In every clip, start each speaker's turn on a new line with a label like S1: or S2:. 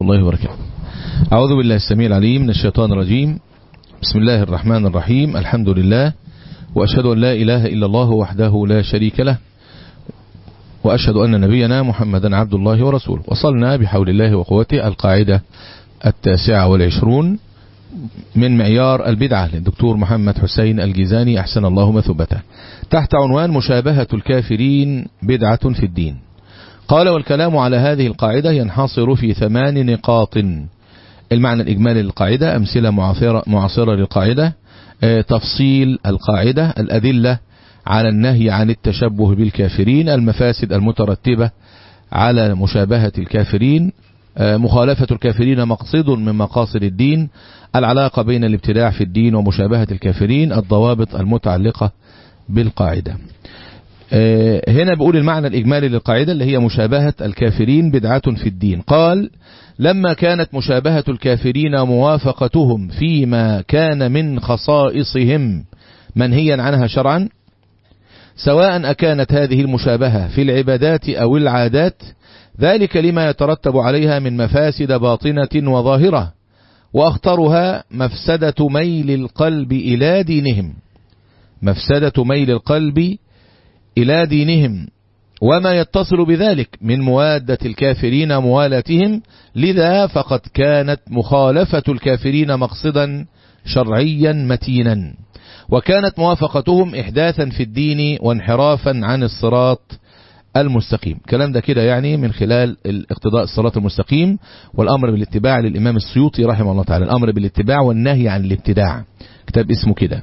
S1: الله وبركاته أعوذ بالله السميع العليم من الشيطان الرجيم بسم الله الرحمن الرحيم الحمد لله وأشهد أن لا إله إلا الله وحده لا شريك له وأشهد أن نبينا محمدا عبد الله ورسوله وصلنا بحول الله وقوته القاعدة التاسعة والعشرون من معيار البدعة للدكتور محمد حسين الجيزاني أحسن الله مثوبته تحت عنوان مشابهة الكافرين بدعة في الدين قال والكلام على هذه القاعدة ينحصر في ثمان نقاط المعنى الإجمالي للقاعدة أمثلة معاصرة, معاصرة للقاعدة تفصيل القاعدة الأدلة على النهي عن التشبه بالكافرين المفاسد المترتبة على مشابهة الكافرين مخالفة الكافرين مقصد من مقاصد الدين العلاقة بين الابتداع في الدين ومشابهة الكافرين الضوابط المتعلقة بالقاعدة هنا بقول المعنى الإجمالي للقاعدة اللي هي مشابهة الكافرين بدعة في الدين قال لما كانت مشابهة الكافرين موافقتهم فيما كان من خصائصهم منهيا عنها شرعا سواء أكانت هذه المشابهة في العبادات أو العادات ذلك لما يترتب عليها من مفاسد باطنة وظاهرة وأخطرها مفسدة ميل القلب إلى دينهم مفسدة ميل القلب إلى دينهم وما يتصل بذلك من موادة الكافرين موالاتهم لذا فقد كانت مخالفة الكافرين مقصدا شرعيا متينا وكانت موافقتهم إحداثا في الدين وانحرافا عن الصراط المستقيم كلام ده كده يعني من خلال الاقتضاء الصراط المستقيم والأمر بالاتباع للإمام السيوطي رحمه الله تعالى الأمر بالاتباع والنهي عن الابتداع كتاب اسمه كده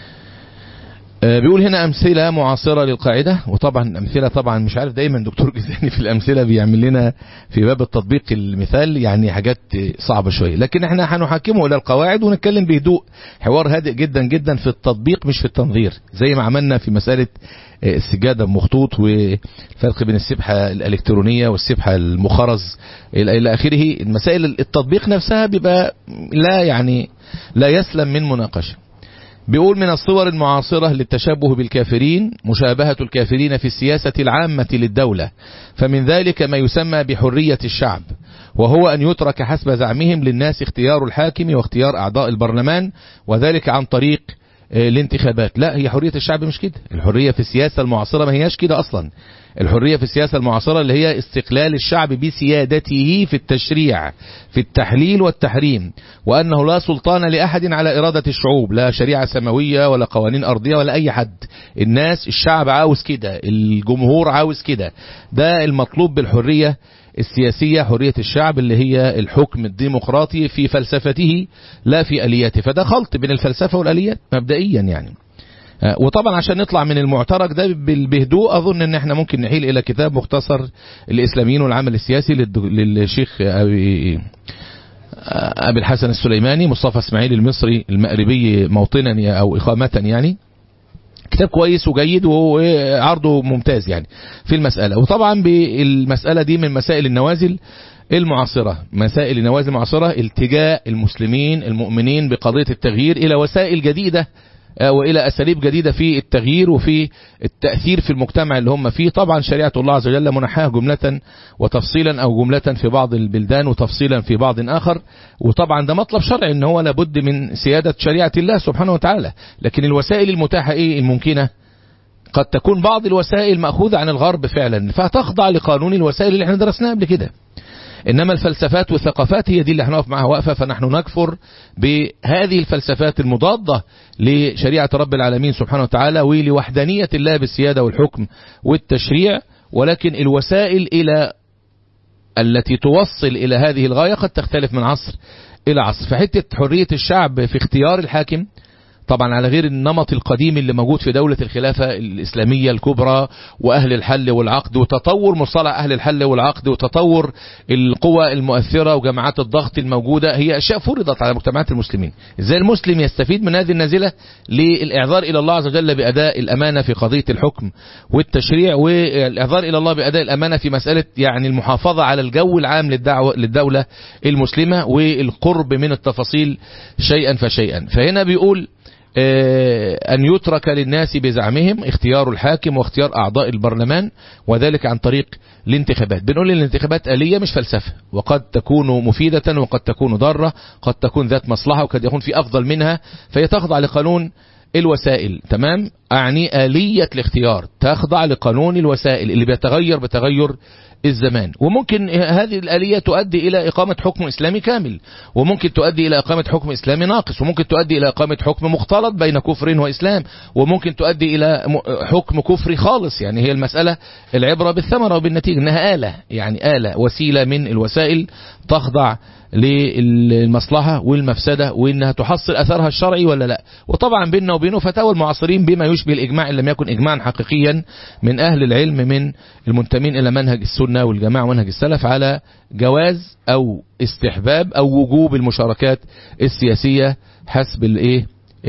S1: بيقول هنا أمثلة معاصرة للقاعدة وطبعا أمثلة طبعا مش عارف دايما دكتور جزاني في الأمثلة بيعمل لنا في باب التطبيق المثال يعني حاجات صعبة شوية لكن احنا هنحكمه إلى القواعد ونتكلم بهدوء حوار هادئ جدا جدا في التطبيق مش في التنظير زي ما عملنا في مسألة السجادة مخطوط والفرق بين السبحة الإلكترونية والسبحة المخرز إلى آخره المسائل التطبيق نفسها بيبقى لا يعني لا يسلم من مناقشة بيقول من الصور المعاصرة للتشبه بالكافرين مشابهة الكافرين في السياسة العامة للدولة فمن ذلك ما يسمى بحرية الشعب وهو أن يترك حسب زعمهم للناس اختيار الحاكم واختيار أعضاء البرلمان وذلك عن طريق الانتخابات لا هي حرية الشعب مش كده الحرية في السياسة المعاصرة ما هياش كده أصلا الحرية في السياسة المعاصرة اللي هي استقلال الشعب بسيادته في التشريع في التحليل والتحريم وأنه لا سلطان لأحد على إرادة الشعوب لا شريعة سماوية ولا قوانين أرضية ولا أي حد الناس الشعب عاوز كده الجمهور عاوز كده ده المطلوب بالحرية السياسية حرية الشعب اللي هي الحكم الديمقراطي في فلسفته لا في ألياته فده خلط بين الفلسفة والأليات مبدئيا يعني وطبعا عشان نطلع من المعترك ده بهدوء أظن ان احنا ممكن نحيل إلى كتاب مختصر الإسلاميين والعمل السياسي للشيخ أبي, أبي الحسن السليماني مصطفى اسماعيل المصري المأربي موطنا أو إقامة يعني كتاب كويس وجيد وعرضه ممتاز يعني في المسألة وطبعا بالمسألة دي من مسائل النوازل المعاصرة مسائل النوازل المعاصرة التجاء المسلمين المؤمنين بقضية التغيير إلى وسائل جديدة وإلى أساليب جديدة في التغيير وفي التأثير في المجتمع اللي هم فيه طبعا شريعة الله عز وجل منحاها جملة وتفصيلا أو جملة في بعض البلدان وتفصيلا في بعض آخر وطبعا ده مطلب شرعي ان هو لابد من سيادة شريعة الله سبحانه وتعالى لكن الوسائل المتاحة ايه الممكنة قد تكون بعض الوسائل مأخوذة عن الغرب فعلا فتخضع لقانون الوسائل اللي احنا درسناها قبل كده إنما الفلسفات والثقافات هي دي اللي هنقف معها وقفة فنحن نكفر بهذه الفلسفات المضادة لشريعة رب العالمين سبحانه وتعالى ولوحدانية الله بالسيادة والحكم والتشريع ولكن الوسائل إلى التي توصل إلى هذه الغاية قد تختلف من عصر إلى عصر فحتة حرية الشعب في اختيار الحاكم طبعا على غير النمط القديم اللي موجود في دولة الخلافة الإسلامية الكبرى وأهل الحل والعقد وتطور مصطلح أهل الحل والعقد وتطور القوى المؤثرة وجماعات الضغط الموجودة هي أشياء فرضت على مجتمعات المسلمين إزاي المسلم يستفيد من هذه النازلة للإعذار إلى الله عز وجل بأداء الأمانة في قضية الحكم والتشريع والإعذار إلى الله بأداء الأمانة في مسألة يعني المحافظة على الجو العام للدعوة للدولة المسلمة والقرب من التفاصيل شيئا فشيئا فهنا بيقول أن يترك للناس بزعمهم اختيار الحاكم واختيار أعضاء البرلمان وذلك عن طريق الانتخابات بنقول الانتخابات آلية مش فلسفة وقد تكون مفيدة وقد تكون ضارة قد تكون ذات مصلحة وقد يكون في أفضل منها فهي تخضع لقانون الوسائل تمام أعني آلية الاختيار تخضع لقانون الوسائل اللي بيتغير بتغير الزمان وممكن هذه الآلية تؤدي إلى إقامة حكم إسلامي كامل وممكن تؤدي إلى إقامة حكم إسلامي ناقص وممكن تؤدي إلى إقامة حكم مختلط بين كفر وإسلام وممكن تؤدي إلى حكم كفري خالص يعني هي المسألة العبرة بالثمرة وبالنتيجة إنها آلة يعني آلة وسيلة من الوسائل تخضع للمصلحة والمفسدة وإنها تحصل أثرها الشرعي ولا لا وطبعا بيننا وبينه فتاوى المعاصرين بما يشبه الإجماع إن لم يكن إجماعا حقيقيا من أهل العلم من المنتمين إلى منهج السنة والجماعة ومنهج السلف على جواز أو استحباب أو وجوب المشاركات السياسية حسب الإيه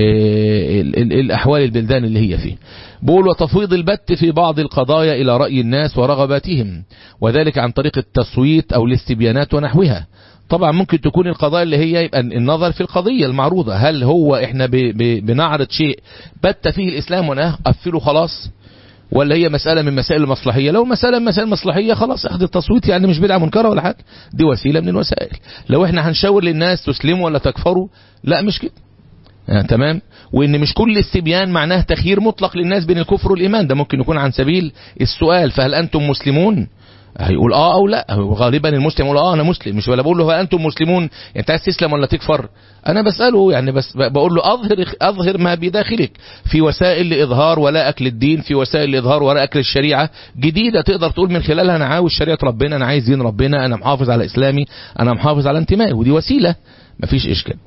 S1: الأحوال البلدان اللي هي فيه بقول وتفويض البت في بعض القضايا إلى رأي الناس ورغباتهم وذلك عن طريق التصويت أو الاستبيانات ونحوها طبعا ممكن تكون القضايا اللي هي يبقى النظر في القضية المعروضة هل هو احنا بنعرض شيء بت فيه الإسلام ونقفله خلاص ولا هي مسألة من مسائل المصلحية لو مسألة من مسائل المصلحية خلاص اخذ التصويت يعني مش بدعة منكرة ولا حاجة دي وسيلة من الوسائل لو احنا هنشاور للناس تسلموا ولا تكفروا لا مش كده يعني تمام وان مش كل استبيان معناه تخيير مطلق للناس بين الكفر والايمان ده ممكن يكون عن سبيل السؤال فهل انتم مسلمون هيقول اه او لا غالبا المسلم يقول اه انا مسلم مش ولا بقول له هل انتم مسلمون يعني انت عايز تسلم ولا تكفر انا بساله يعني بس بقول له اظهر اظهر ما بداخلك في وسائل لاظهار ولاءك للدين في وسائل لاظهار ولاءك للشريعه جديده تقدر تقول من خلالها انا عاوز شريعه ربنا انا عايز دين ربنا انا محافظ على اسلامي انا محافظ على انتمائي ودي وسيله مفيش اشكال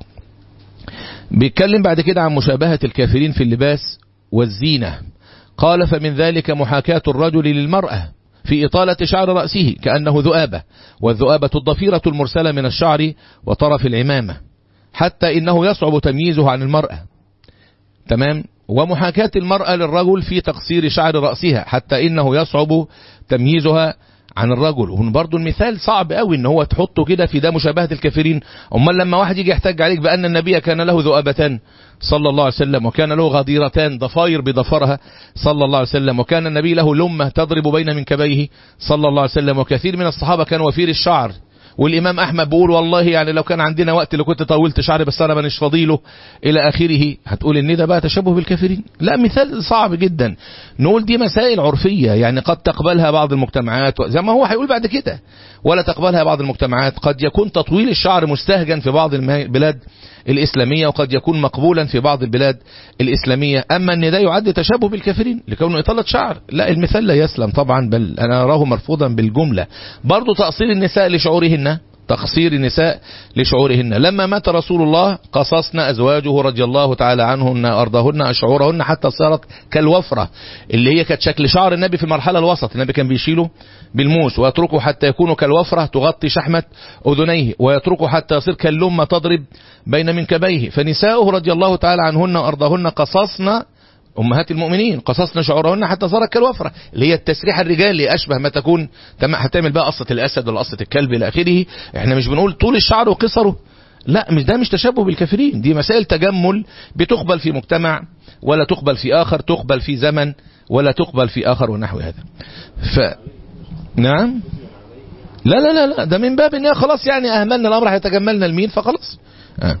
S1: بيتكلم بعد كده عن مشابهة الكافرين في اللباس والزينة قال فمن ذلك محاكاة الرجل للمرأة في إطالة شعر رأسه كأنه ذؤابة والذؤابة الضفيرة المرسلة من الشعر وطرف العمامة حتى إنه يصعب تمييزه عن المرأة تمام ومحاكاة المرأة للرجل في تقصير شعر رأسها حتى إنه يصعب تمييزها عن الرجل وهنا برضو المثال صعب قوي ان هو تحطه كده في ده مشابهة الكافرين امال لما واحد يجي يحتج عليك بان النبي كان له ذؤابتان صلى الله عليه وسلم وكان له غديرتان ضفاير بضفرها صلى الله عليه وسلم وكان النبي له لمة تضرب بين منكبيه صلى الله عليه وسلم وكثير من الصحابة كانوا وفير الشعر والإمام أحمد بيقول والله يعني لو كان عندنا وقت لو كنت طولت شعري بس أنا مانيش فضيله إلى آخره هتقول إن ده بقى تشبه بالكافرين لا مثال صعب جدا نقول دي مسائل عرفية يعني قد تقبلها بعض المجتمعات زي ما هو هيقول بعد كده ولا تقبلها بعض المجتمعات قد يكون تطويل الشعر مستهجن في بعض البلاد الإسلامية وقد يكون مقبولا في بعض البلاد الإسلامية أما أن ده يعد تشابه بالكافرين لكونه إطالة شعر لا المثال لا يسلم طبعا بل أنا أراه مرفوضا بالجملة برضو تأصيل النساء لشعورهن تقصير النساء لشعورهن لما مات رسول الله قصصنا أزواجه رضي الله تعالى عنهن أرضهن أشعورهن حتى صارت كالوفرة اللي هي كانت شكل شعر النبي في المرحلة الوسط النبي كان بيشيله بالموس ويتركه حتى يكون كالوفرة تغطي شحمة أذنيه ويتركه حتى يصير كاللمة تضرب بين منكبيه فنساؤه رضي الله تعالى عنهن وأرضهن قصصنا أمهات المؤمنين قصصنا شعورهن حتى صارت كالوفرة اللي هي التسريح الرجالي أشبه ما تكون هتعمل بقى قصة الأسد ولا قصة الكلب إلى آخره احنا مش بنقول طول الشعر وقصره لا مش ده مش تشبه بالكافرين دي مسائل تجمل بتقبل في مجتمع ولا تقبل في آخر تقبل في زمن ولا تقبل في آخر ونحو هذا ف نعم لا لا لا لا ده من باب ان خلاص يعني اهملنا الامر هيتجملنا المين فخلاص آه.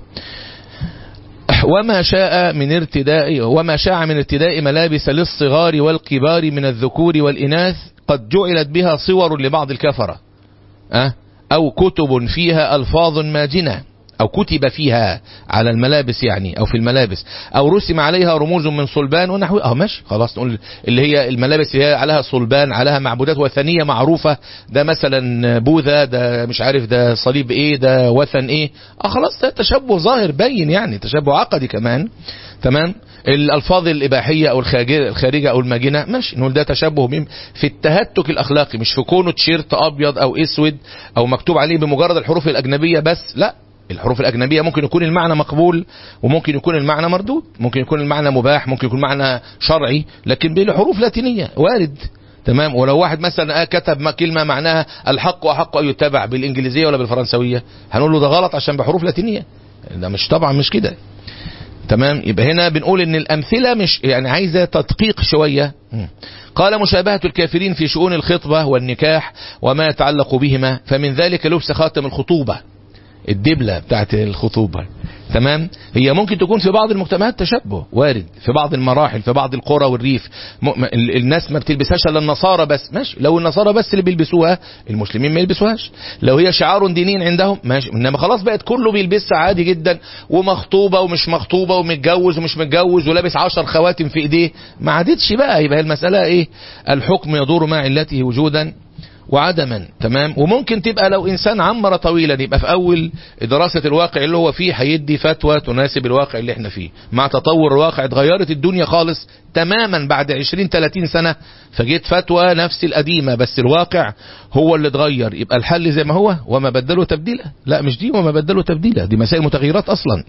S1: وما شاء من ارتداء وما شاع من ارتداء ملابس للصغار والكبار من الذكور والإناث قد جعلت بها صور لبعض الكفرة أه؟ أو كتب فيها ألفاظ ماجنة أو كتب فيها على الملابس يعني أو في الملابس أو رسم عليها رموز من صلبان ونحو أه ماشي خلاص نقول اللي هي الملابس اللي هي عليها صلبان عليها معبودات وثنية معروفة ده مثلا بوذا ده مش عارف ده صليب إيه ده وثن إيه أه خلاص ده تشبه ظاهر باين يعني تشبه عقدي كمان تمام الالفاظ الاباحيه او الخارجه او الماجنه ماشي نقول ده تشبه بهم في التهتك الاخلاقي مش في كونه تيشيرت ابيض او اسود او مكتوب عليه بمجرد الحروف الاجنبيه بس لا الحروف الأجنبية ممكن يكون المعنى مقبول وممكن يكون المعنى مردود ممكن يكون المعنى مباح ممكن يكون معنى شرعي لكن بالحروف لاتينية وارد تمام ولو واحد مثلا كتب كلمة معناها الحق أحق أن يتبع بالإنجليزية ولا بالفرنسوية هنقول له ده غلط عشان بحروف لاتينية ده مش طبعا مش كده تمام يبقى هنا بنقول ان الامثله مش يعني عايزه تدقيق شويه قال مشابهه الكافرين في شؤون الخطبه والنكاح وما يتعلق بهما فمن ذلك لبس خاتم الخطوبه الدبلة بتاعت الخطوبة تمام هي ممكن تكون في بعض المجتمعات تشبه وارد في بعض المراحل في بعض القرى والريف م... الناس ما بتلبسهاش الا النصارى بس ماشي لو النصارى بس اللي بيلبسوها المسلمين ما يلبسوهاش لو هي شعار دينين عندهم ماشي انما خلاص بقت كله بيلبسها عادي جدا ومخطوبه ومش مخطوبه ومتجوز ومش متجوز ولابس عشر خواتم في ايديه ما عادتش بقى يبقى المساله ايه الحكم يدور مع علته وجودا وعدما تمام وممكن تبقى لو انسان عمر طويلا يبقى في اول دراسة الواقع اللي هو فيه هيدي فتوى تناسب الواقع اللي احنا فيه مع تطور الواقع اتغيرت الدنيا خالص تماما بعد 20 30 سنة فجيت فتوى نفس القديمة بس الواقع هو اللي اتغير يبقى الحل زي ما هو وما بدله تبديلا لا مش دي وما بدله تبديلا دي مسائل متغيرات اصلا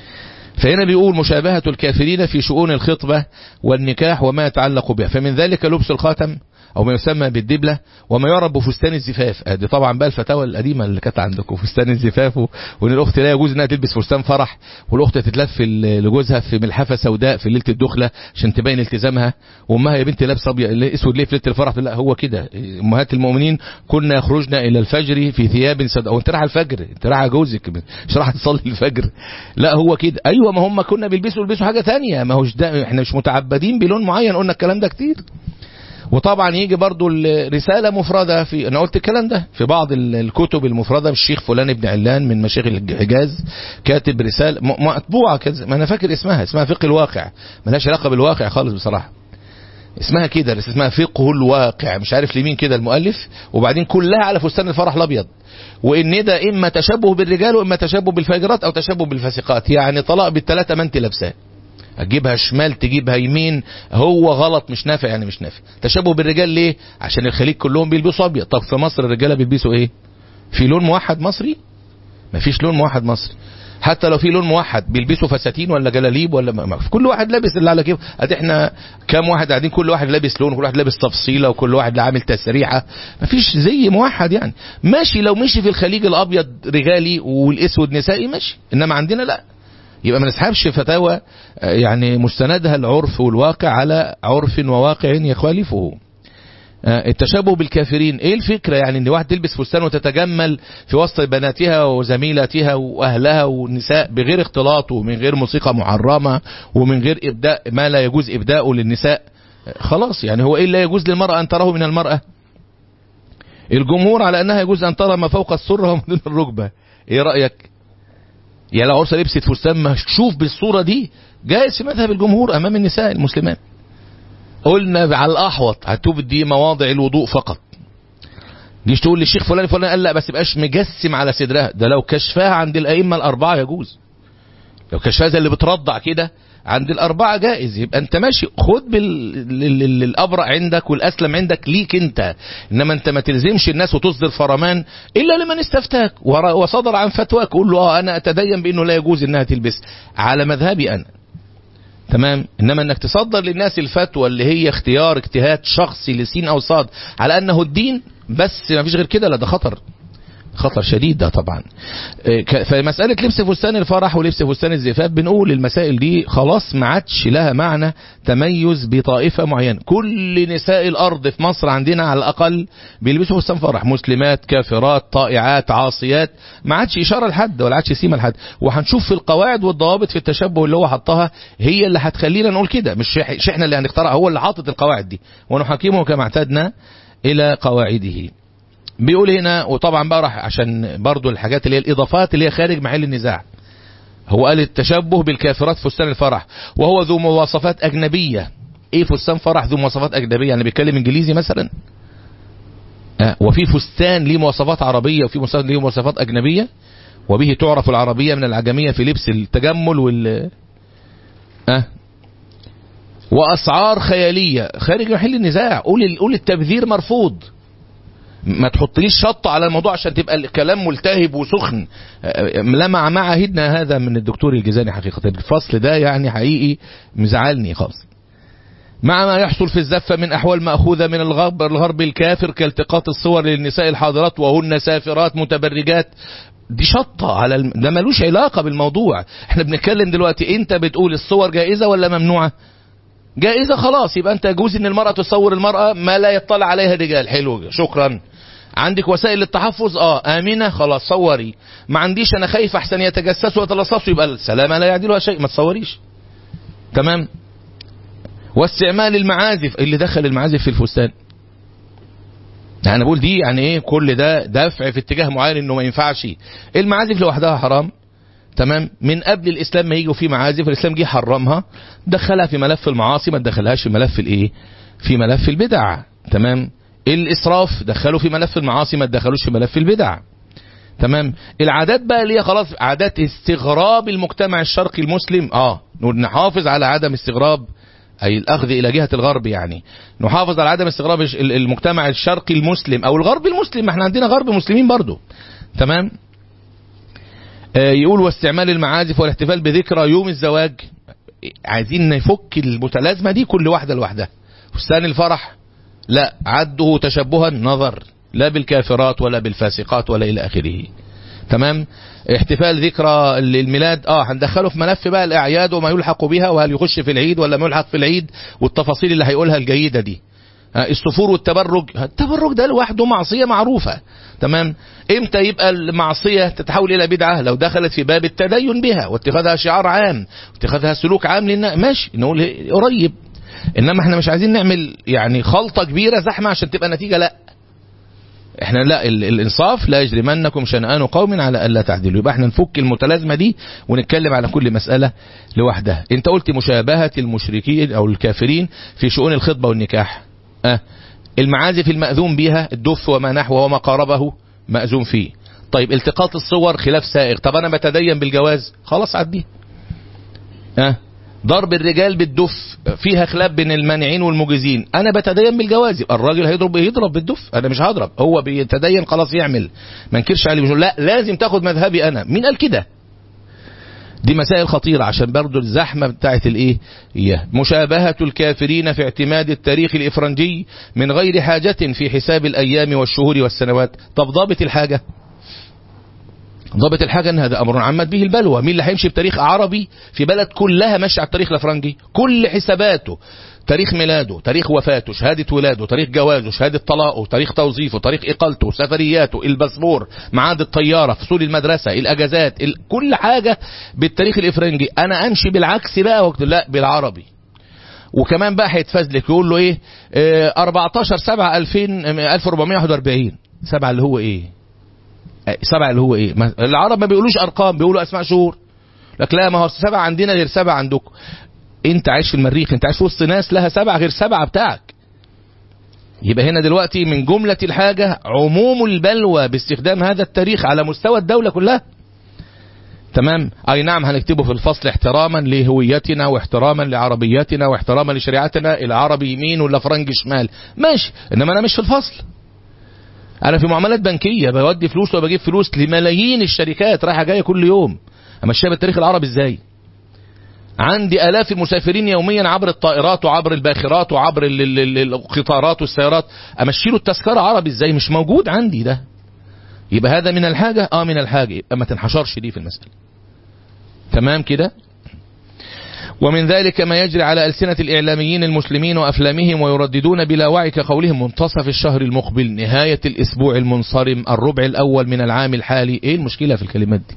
S1: فهنا بيقول مشابهة الكافرين في شؤون الخطبة والنكاح وما يتعلق بها فمن ذلك لبس الخاتم او ما يسمى بالدبلة وما يعرف بفستان الزفاف دي طبعا بقى الفتاوى القديمة اللي كانت عندكم فستان الزفاف وان الاخت لا يجوز انها تلبس فستان فرح والاخت تتلف لجوزها في ملحفة سوداء في ليلة الدخلة عشان تبين التزامها وامها يا بنتي لابسه ابيض اسود ليه في ليلة الفرح لا هو كده امهات المؤمنين كنا يخرجن الى الفجر في ثياب سوداء وانت رايح الفجر انت رايح جوزك مش رايح تصلي الفجر لا هو كده ايوه ما هم كنا بيلبسوا يلبسوا حاجة ثانيه ما هوش ده احنا مش متعبدين بلون معين قلنا الكلام ده كتير وطبعا يجي برضو الرسالة مفردة في أنا قلت الكلام ده في بعض الكتب المفردة الشيخ فلان ابن علان من مشايخ الحجاز كاتب رسالة مطبوعة كده ما أنا فاكر اسمها اسمها فقه الواقع ملهاش علاقة بالواقع خالص بصراحة اسمها كده اسمها فقه الواقع مش عارف لمين كده المؤلف وبعدين كلها على فستان الفرح الابيض وان ده اما تشبه بالرجال واما تشبه بالفاجرات او تشبه بالفاسقات يعني طلاق بالثلاثه ما انت لابساه هتجيبها شمال تجيبها يمين هو غلط مش نافع يعني مش نافع تشبه بالرجال ليه عشان الخليج كلهم بيلبسوا ابيض طب في مصر الرجاله بيلبسوا ايه في لون موحد مصري مفيش لون موحد مصري حتى لو في لون موحد بيلبسوا فساتين ولا جلاليب ولا ما كل واحد لابس اللي على كيف ادي احنا كام واحد قاعدين كل واحد لابس لون وكل واحد لابس تفصيله وكل واحد عامل تسريحه مفيش زي موحد يعني ماشي لو مشي في الخليج الابيض رجالي والاسود نسائي ماشي انما عندنا لا يبقى ما نسحبش فتاوى يعني مستندها العرف والواقع على عرف وواقع يخالفه التشابه بالكافرين ايه الفكرة يعني ان واحد تلبس فستان وتتجمل في وسط بناتها وزميلاتها واهلها والنساء بغير اختلاط ومن غير موسيقى محرمة ومن غير ابداء ما لا يجوز ابداؤه للنساء خلاص يعني هو ايه لا يجوز للمرأة ان تراه من المرأة الجمهور على انها يجوز ان ترى ما فوق السرة ومن دون الركبة ايه رأيك يا لو عروسه لبست فستان مكشوف بالصوره دي جائز في مذهب الجمهور امام النساء المسلمات قلنا على الاحوط هتوب دي مواضع الوضوء فقط جيش تقول للشيخ فلان فلان قال لا بس يبقاش مجسم على صدرها ده لو كشفها عند الائمه الاربعه يجوز لو كشفها زي اللي بترضع كده عند الأربعة جائز يبقى أنت ماشي خد بالأبرأ عندك والأسلم عندك ليك أنت إنما أنت ما تلزمش الناس وتصدر فرمان إلا لمن استفتاك وصدر عن فتواك قول له آه أنا أتدين بأنه لا يجوز إنها تلبس على مذهبي أنا تمام انما انك تصدر للناس الفتوى اللي هي اختيار اجتهاد شخصي لسين او صاد على انه الدين بس ما فيش غير كده لا ده خطر خطر شديد ده طبعا فمسألة لبس فستان الفرح ولبس فستان الزفاف بنقول المسائل دي خلاص ما عادش لها معنى تميز بطائفة معينة كل نساء الأرض في مصر عندنا على الأقل بيلبسوا فستان فرح مسلمات كافرات طائعات عاصيات ما عادش إشارة لحد ولا عادش سيمة لحد وهنشوف في القواعد والضوابط في التشبه اللي هو حطها هي اللي هتخلينا نقول كده مش مش احنا اللي هنخترع هو اللي حاطط القواعد دي ونحكمه كما اعتدنا إلى قواعده بيقول هنا وطبعا بقى راح عشان برضو الحاجات اللي هي الاضافات اللي هي خارج محل النزاع هو قال التشبه بالكافرات فستان الفرح وهو ذو مواصفات اجنبيه ايه فستان فرح ذو مواصفات اجنبيه يعني بيتكلم انجليزي مثلا آه وفي فستان ليه مواصفات عربيه وفي فستان ليه مواصفات اجنبيه وبه تعرف العربيه من العجميه في لبس التجمل وال آه واسعار خياليه خارج محل النزاع قول قول التبذير مرفوض ما تحطليش شطة على الموضوع عشان تبقى الكلام ملتهب وسخن لما ما عهدنا هذا من الدكتور الجزاني حقيقة الفصل ده يعني حقيقي مزعلني خالص مع ما يحصل في الزفة من أحوال مأخوذة من الغرب, الغرب الكافر كالتقاط الصور للنساء الحاضرات وهن سافرات متبرجات دي شطة على الم... ده ملوش علاقة بالموضوع احنا بنتكلم دلوقتي انت بتقول الصور جائزة ولا ممنوعة جائزة خلاص يبقى انت يجوز ان المرأة تصور المرأة ما لا يطلع عليها الرجال حلو شكرا عندك وسائل للتحفظ اه امنه خلاص صوري ما عنديش انا خايف احسن يتجسسوا ويتلصصوا يبقى السلامه لا يعدلها شيء ما تصوريش تمام واستعمال المعازف اللي دخل المعازف في الفستان انا بقول دي يعني ايه كل ده دفع في اتجاه معين انه ما ينفعش المعازف لوحدها حرام تمام من قبل الاسلام ما يجوا في معازف الاسلام جه حرمها دخلها في ملف المعاصي ما دخلهاش في ملف الايه في ملف البدع تمام الاسراف دخلوا في ملف المعاصي ما دخلوش في ملف البدع تمام العادات بقى اللي هي خلاص عادات استغراب المجتمع الشرقي المسلم اه نحافظ على عدم استغراب أي الأخذ إلى جهة الغرب يعني نحافظ على عدم استغراب المجتمع الشرقي المسلم أو الغرب المسلم احنا عندنا غرب مسلمين برضو تمام آه يقول واستعمال المعازف والاحتفال بذكرى يوم الزواج عايزين نفك المتلازمة دي كل واحدة لوحدها فستان الفرح لا عده تشبها نظر لا بالكافرات ولا بالفاسقات ولا إلى آخره تمام احتفال ذكرى الميلاد اه هندخله في ملف بقى الاعياد وما يلحق بها وهل يخش في العيد ولا ما يلحق في العيد والتفاصيل اللي هيقولها الجيده دي آه السفور والتبرج التبرج ده لوحده معصيه معروفه تمام امتى يبقى المعصيه تتحول الى بدعه لو دخلت في باب التدين بها واتخاذها شعار عام واتخاذها سلوك عام للناس ماشي نقول قريب انما احنا مش عايزين نعمل يعني خلطه كبيره زحمه عشان تبقى نتيجه لا احنا لا الانصاف لا يجرمنكم شنآن قوم على الا تعدلوا يبقى احنا نفك المتلازمه دي ونتكلم على كل مساله لوحدها انت قلت مشابهه المشركين او الكافرين في شؤون الخطبه والنكاح اه المعازف المأذون بها الدف وما نحوه وما قاربه مأذون فيه طيب التقاط الصور خلاف سائغ طب انا بتدين بالجواز خلاص عديه اه ضرب الرجال بالدف فيها خلاف بين المانعين والمجيزين انا بتدين بالجواز يبقى الراجل هيضرب يضرب بالدف انا مش هضرب هو بيتدين خلاص يعمل ما انكرش عليه مش لا لازم تاخد مذهبي انا مين قال كده دي مسائل خطيرة عشان برضو الزحمة بتاعت الايه إياه مشابهة الكافرين في اعتماد التاريخ الإفرنجي من غير حاجة في حساب الأيام والشهور والسنوات طب ضابط الحاجة ضابط الحاجة ان هذا امر عمت به البلوى مين اللي هيمشي بتاريخ عربي في بلد كلها ماشيه على التاريخ الافرنجي كل حساباته تاريخ ميلاده تاريخ وفاته شهادة ولاده تاريخ جوازه شهادة طلاقه تاريخ توظيفه تاريخ إقالته سفرياته الباسبور ميعاد الطيارة فصول المدرسة الأجازات ال... كل حاجة بالتاريخ الإفرنجي أنا أمشي بالعكس بقى وقت لا بالعربي وكمان بقى هيتفزلك يقول له ايه اه 14 7 2000 1441 سبعة اللي هو ايه سبعة اللي هو ايه العرب ما بيقولوش ارقام بيقولوا اسماء شهور لك لا ما هو سبعة عندنا غير سبعة عندكم انت عايش في المريخ انت عايش في وسط ناس لها سبعة غير سبعة بتاعك يبقى هنا دلوقتي من جملة الحاجة عموم البلوى باستخدام هذا التاريخ على مستوى الدولة كلها تمام اي نعم هنكتبه في الفصل احتراما لهويتنا واحتراما لعربيتنا واحتراما لشريعتنا العربي يمين ولا فرنج شمال ماشي انما انا مش في الفصل انا في معاملات بنكيه بودي فلوس وبجيب فلوس لملايين الشركات رايحه جايه كل يوم امشيها بالتاريخ العربي ازاي عندي الاف المسافرين يوميا عبر الطائرات وعبر الباخرات وعبر القطارات والسيارات امشي له التذكره عربي ازاي مش موجود عندي ده يبقى هذا من الحاجه اه من الحاجه يبقى ما تنحشرش دي في المساله تمام كده ومن ذلك ما يجري على ألسنة الإعلاميين المسلمين وأفلامهم ويرددون بلا وعي كقولهم منتصف الشهر المقبل نهاية الأسبوع المنصرم الربع الأول من العام الحالي إيه المشكلة في الكلمات دي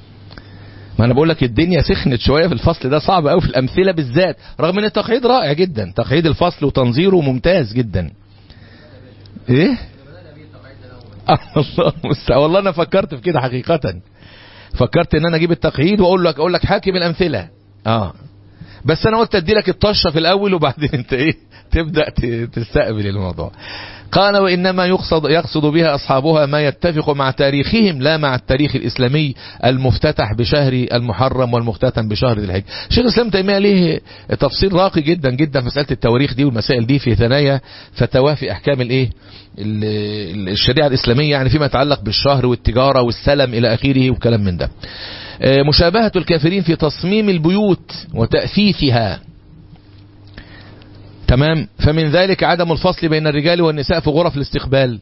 S1: ما أنا بقول لك الدنيا سخنت شوية في الفصل ده صعب قوي في الأمثلة بالذات رغم أن التقعيد رائع جدا تقعيد الفصل وتنظيره ممتاز جدا إيه الله والله أنا فكرت في كده حقيقة فكرت ان انا اجيب التقعيد واقول لك اقول لك حاكم الامثله اه بس انا قلت ادي لك الطشه في الاول وبعدين انت ايه تبدا تستقبل الموضوع قال وانما يقصد يقصد بها اصحابها ما يتفق مع تاريخهم لا مع التاريخ الاسلامي المفتتح بشهر المحرم والمختتم بشهر ذي الحجه شيخ الاسلام تيميه ليه تفصيل راقي جدا جدا في مساله التواريخ دي والمسائل دي في ثنايا فتواه في احكام الايه الشريعه الاسلاميه يعني فيما يتعلق بالشهر والتجاره والسلم الى اخره وكلام من ده مشابهة الكافرين في تصميم البيوت وتأثيثها تمام فمن ذلك عدم الفصل بين الرجال والنساء في غرف الاستقبال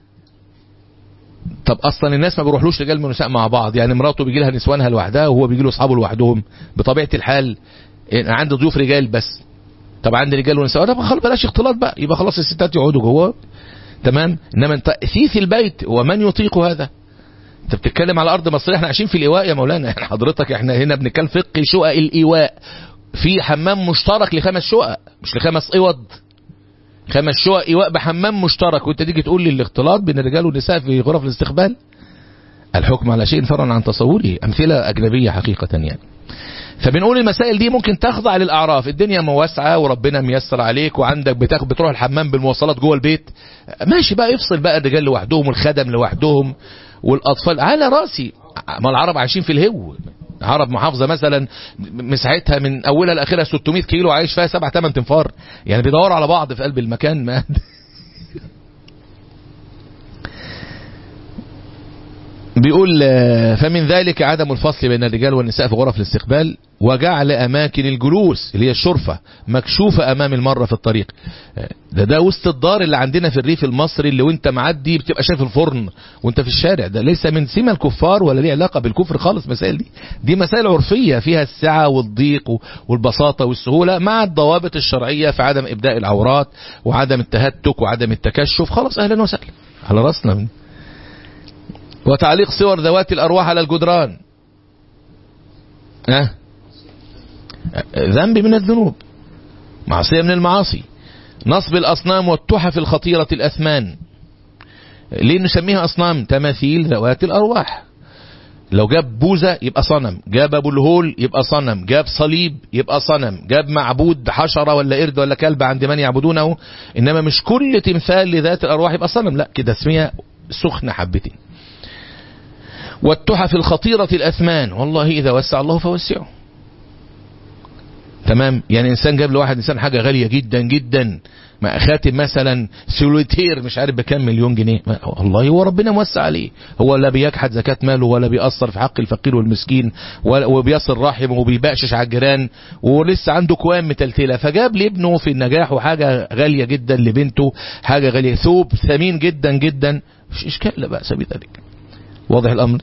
S1: طب اصلا الناس ما بيروحلوش رجال ونساء مع بعض يعني مراته بيجي لها نسوانها لوحدها وهو بيجي له اصحابه لوحدهم بطبيعه الحال يعني عندي ضيوف رجال بس طب عندي رجال ونساء طب خلاص بلاش اختلاط بقى يبقى خلاص الستات يقعدوا جوه تمام انما انت في البيت ومن يطيق هذا انت بتتكلم على ارض مصريه احنا عايشين في الايواء يا مولانا احنا حضرتك احنا هنا بنتكلم فقه شقق الايواء في حمام مشترك لخمس شقق مش لخمس اوض خمس شقق ايواء بحمام مشترك وانت تيجي تقول لي الاختلاط بين الرجال والنساء في غرف الاستقبال الحكم على شيء فرعا عن تصوره امثله اجنبيه حقيقه يعني فبنقول المسائل دي ممكن تخضع للاعراف الدنيا موسعه وربنا ميسر عليك وعندك بتاخد بتروح الحمام بالمواصلات جوه البيت ماشي بقى افصل بقى الرجال لوحدهم والخدم لوحدهم والاطفال على راسي ما العرب عايشين في الهو عرب محافظه مثلا مساحتها من اولها لاخرها 600 كيلو عايش فيها 7 8 تنفار يعني بيدوروا على بعض في قلب المكان ما بيقول فمن ذلك عدم الفصل بين الرجال والنساء في غرف الاستقبال وجعل أماكن الجلوس اللي هي الشرفة مكشوفة أمام المرة في الطريق ده ده وسط الدار اللي عندنا في الريف المصري اللي وانت معدي بتبقى شايف الفرن وانت في الشارع ده ليس من سمة الكفار ولا ليه علاقة بالكفر خالص مسائل دي دي مسائل عرفية فيها السعة والضيق والبساطة والسهولة مع الضوابط الشرعية في عدم إبداء العورات وعدم التهتك وعدم التكشف خلاص أهلا وسهلا على راسنا من وتعليق صور ذوات الأرواح على الجدران أه؟ ذنب من الذنوب معصية من المعاصي نصب الأصنام والتحف الخطيرة الأثمان ليه نسميها أصنام تماثيل ذوات الأرواح لو جاب بوزة يبقى صنم جاب أبو الهول يبقى صنم جاب صليب يبقى صنم جاب معبود حشرة ولا قرد ولا كلب عند من يعبدونه إنما مش كل تمثال لذات الأرواح يبقى صنم لا كده اسمها سخنة حبتين والتحف الخطيرة الأثمان والله إذا وسع الله فوسعه تمام يعني إنسان جاب لواحد إنسان حاجة غالية جدا جدا مع خاتم مثلا سوليتير مش عارف بكام مليون جنيه والله هو ربنا موسع عليه هو لا بيجحد زكاة ماله ولا بيأثر في حق الفقير والمسكين وبيصل رحمه وبيبقشش على الجيران ولسه عنده كوام متلتلة فجاب لابنه في النجاح وحاجة غالية جدا لبنته حاجة غالية ثوب ثمين جدا جدا مش إشكال لا بأس بذلك واضح الأمر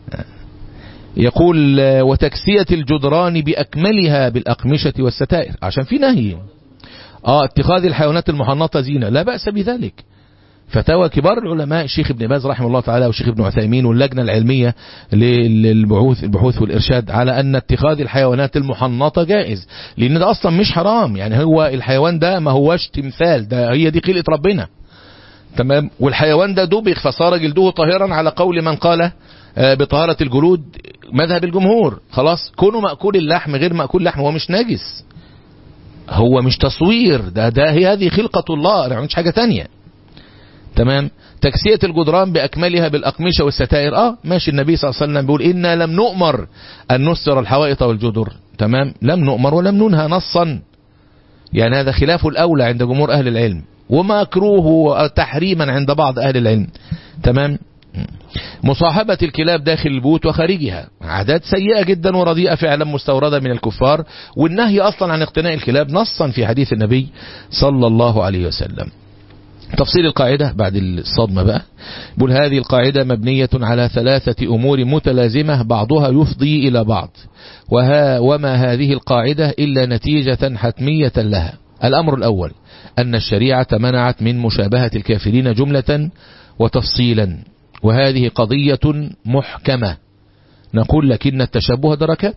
S1: يقول وتكسية الجدران بأكملها بالأقمشة والستائر عشان في نهي اه اتخاذ الحيوانات المحنطة زينة لا بأس بذلك فتاوى كبار العلماء الشيخ ابن باز رحمه الله تعالى والشيخ ابن عثيمين واللجنة العلمية للبحوث البحوث والإرشاد على أن اتخاذ الحيوانات المحنطة جائز لأن ده أصلا مش حرام يعني هو الحيوان ده ما هوش تمثال ده هي دي خلقة ربنا تمام والحيوان ده دبغ فصار جلده طاهرا على قول من قال بطهارة الجلود مذهب الجمهور خلاص كونه مأكول اللحم غير مأكول اللحم هو مش نجس هو مش تصوير ده ده هي هذه خلقة الله ما مش حاجة تانية تمام تكسية الجدران بأكملها بالأقمشة والستائر اه ماشي النبي صلى الله عليه وسلم بيقول إنا لم نؤمر أن نستر الحوائط والجدر تمام لم نؤمر ولم ننهى نصا يعني هذا خلاف الأولى عند جمهور أهل العلم ومكروه تحريما عند بعض أهل العلم تمام مصاحبة الكلاب داخل البيوت وخارجها عادات سيئة جدا ورديئة فعلا مستوردة من الكفار والنهي أصلا عن اقتناء الكلاب نصا في حديث النبي صلى الله عليه وسلم تفصيل القاعدة بعد الصدمة بقى بل هذه القاعدة مبنية على ثلاثة أمور متلازمة بعضها يفضي إلى بعض وها وما هذه القاعدة إلا نتيجة حتمية لها الأمر الأول أن الشريعة منعت من مشابهة الكافرين جملة وتفصيلا وهذه قضية محكمة نقول لكن التشبه دركات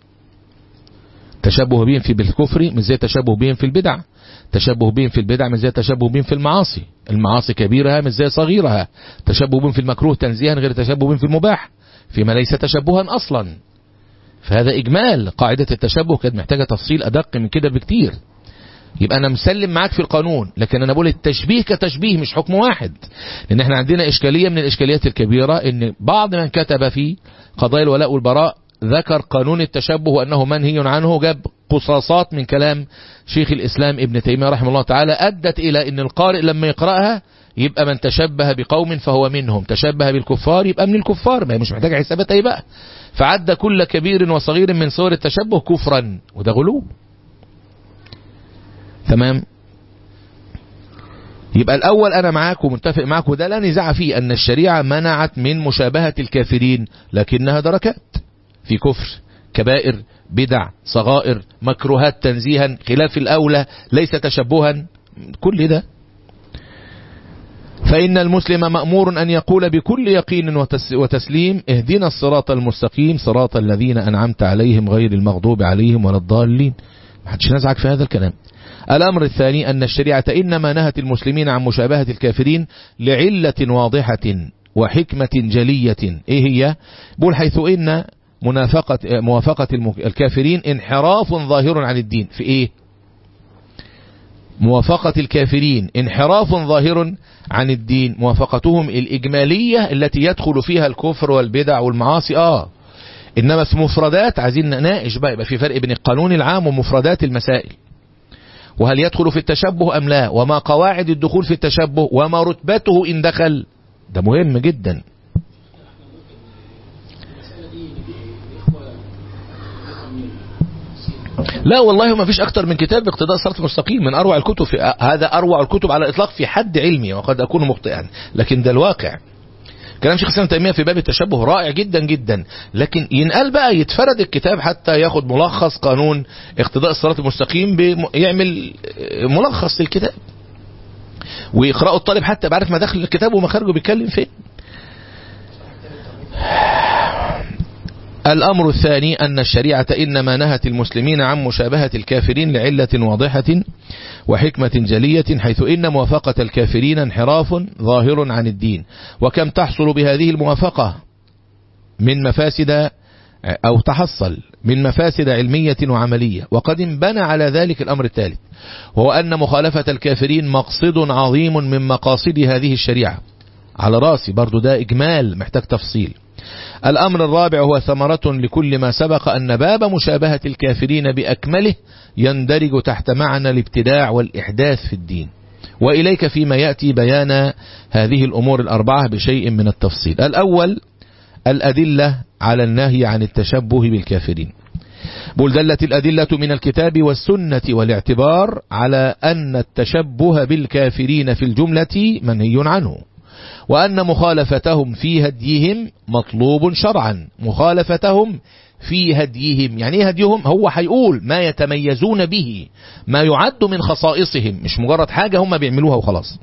S1: تشبه بهم في بالكفر مش زي تشبه بهم في البدع تشبه بهم في البدع مش زي تشبه بهم في المعاصي المعاصي كبيرها مش زي صغيرها تشبه بهم في المكروه تنزيها غير تشبه بهم في المباح فيما ليس تشبها أصلا فهذا إجمال قاعدة التشبه كانت محتاجة تفصيل أدق من كده بكتير يبقى انا مسلم معاك في القانون لكن انا بقول التشبيه كتشبيه مش حكم واحد لان احنا عندنا اشكالية من الاشكاليات الكبيرة ان بعض من كتب في قضايا الولاء والبراء ذكر قانون التشبه وانه منهي عنه جاب قصاصات من كلام شيخ الاسلام ابن تيمية رحمه الله تعالى ادت الى ان القارئ لما يقرأها يبقى من تشبه بقوم فهو منهم تشبه بالكفار يبقى من الكفار ما مش محتاج حسابات اي بقى فعد كل كبير وصغير من صور التشبه كفرا وده غلو تمام يبقى الأول أنا معاك ومتفق معاك وده لا نزاع فيه أن الشريعة منعت من مشابهة الكافرين لكنها دركات في كفر كبائر بدع صغائر مكروهات تنزيها خلاف الأولى ليس تشبها كل ده فإن المسلم مأمور أن يقول بكل يقين وتسليم اهدنا الصراط المستقيم صراط الذين أنعمت عليهم غير المغضوب عليهم ولا الضالين ما حدش نزعك في هذا الكلام الأمر الثاني أن الشريعة إنما نهت المسلمين عن مشابهة الكافرين لعلة واضحة وحكمة جلية إيه هي؟ بقول حيث إن منافقة موافقة الكافرين انحراف ظاهر عن الدين في إيه؟ موافقة الكافرين انحراف ظاهر عن الدين موافقتهم الإجمالية التي يدخل فيها الكفر والبدع والمعاصي آه إنما في مفردات عايزين نناقش بقى يبقى في فرق بين القانون العام ومفردات المسائل وهل يدخل في التشبه أم لا وما قواعد الدخول في التشبه وما رتبته إن دخل ده مهم جدا لا والله ما فيش أكتر من كتاب اقتضاء الصراط المستقيم من أروع الكتب في هذا أروع الكتب على الإطلاق في حد علمي وقد أكون مخطئا لكن ده الواقع كلام شيخ الإسلام تيمية في باب التشبه رائع جدا جدا لكن ينقال بقى يتفرد الكتاب حتى ياخد ملخص قانون اقتضاء الصراط المستقيم يعمل ملخص للكتاب ويقرأه الطالب حتى بعرف مداخل الكتاب ومخارجه بيتكلم فين الأمر الثاني أن الشريعة إنما نهت المسلمين عن مشابهة الكافرين لعلة واضحة وحكمة جلية حيث إن موافقة الكافرين انحراف ظاهر عن الدين وكم تحصل بهذه الموافقة من مفاسد أو تحصل من مفاسد علمية وعملية وقد انبنى على ذلك الأمر الثالث وهو أن مخالفة الكافرين مقصد عظيم من مقاصد هذه الشريعة على راسي برضو ده إجمال محتاج تفصيل الأمر الرابع هو ثمرة لكل ما سبق أن باب مشابهة الكافرين بأكمله يندرج تحت معنى الابتداع والإحداث في الدين وإليك فيما يأتي بيان هذه الأمور الأربعة بشيء من التفصيل الأول الأدلة على النهي عن التشبه بالكافرين بل دلت الأدلة من الكتاب والسنة والاعتبار على أن التشبه بالكافرين في الجملة منهي عنه وأن مخالفتهم في هديهم مطلوب شرعا مخالفتهم في هديهم يعني ايه هديهم هو هيقول ما يتميزون به ما يعد من خصائصهم مش مجرد حاجة هم بيعملوها وخلاص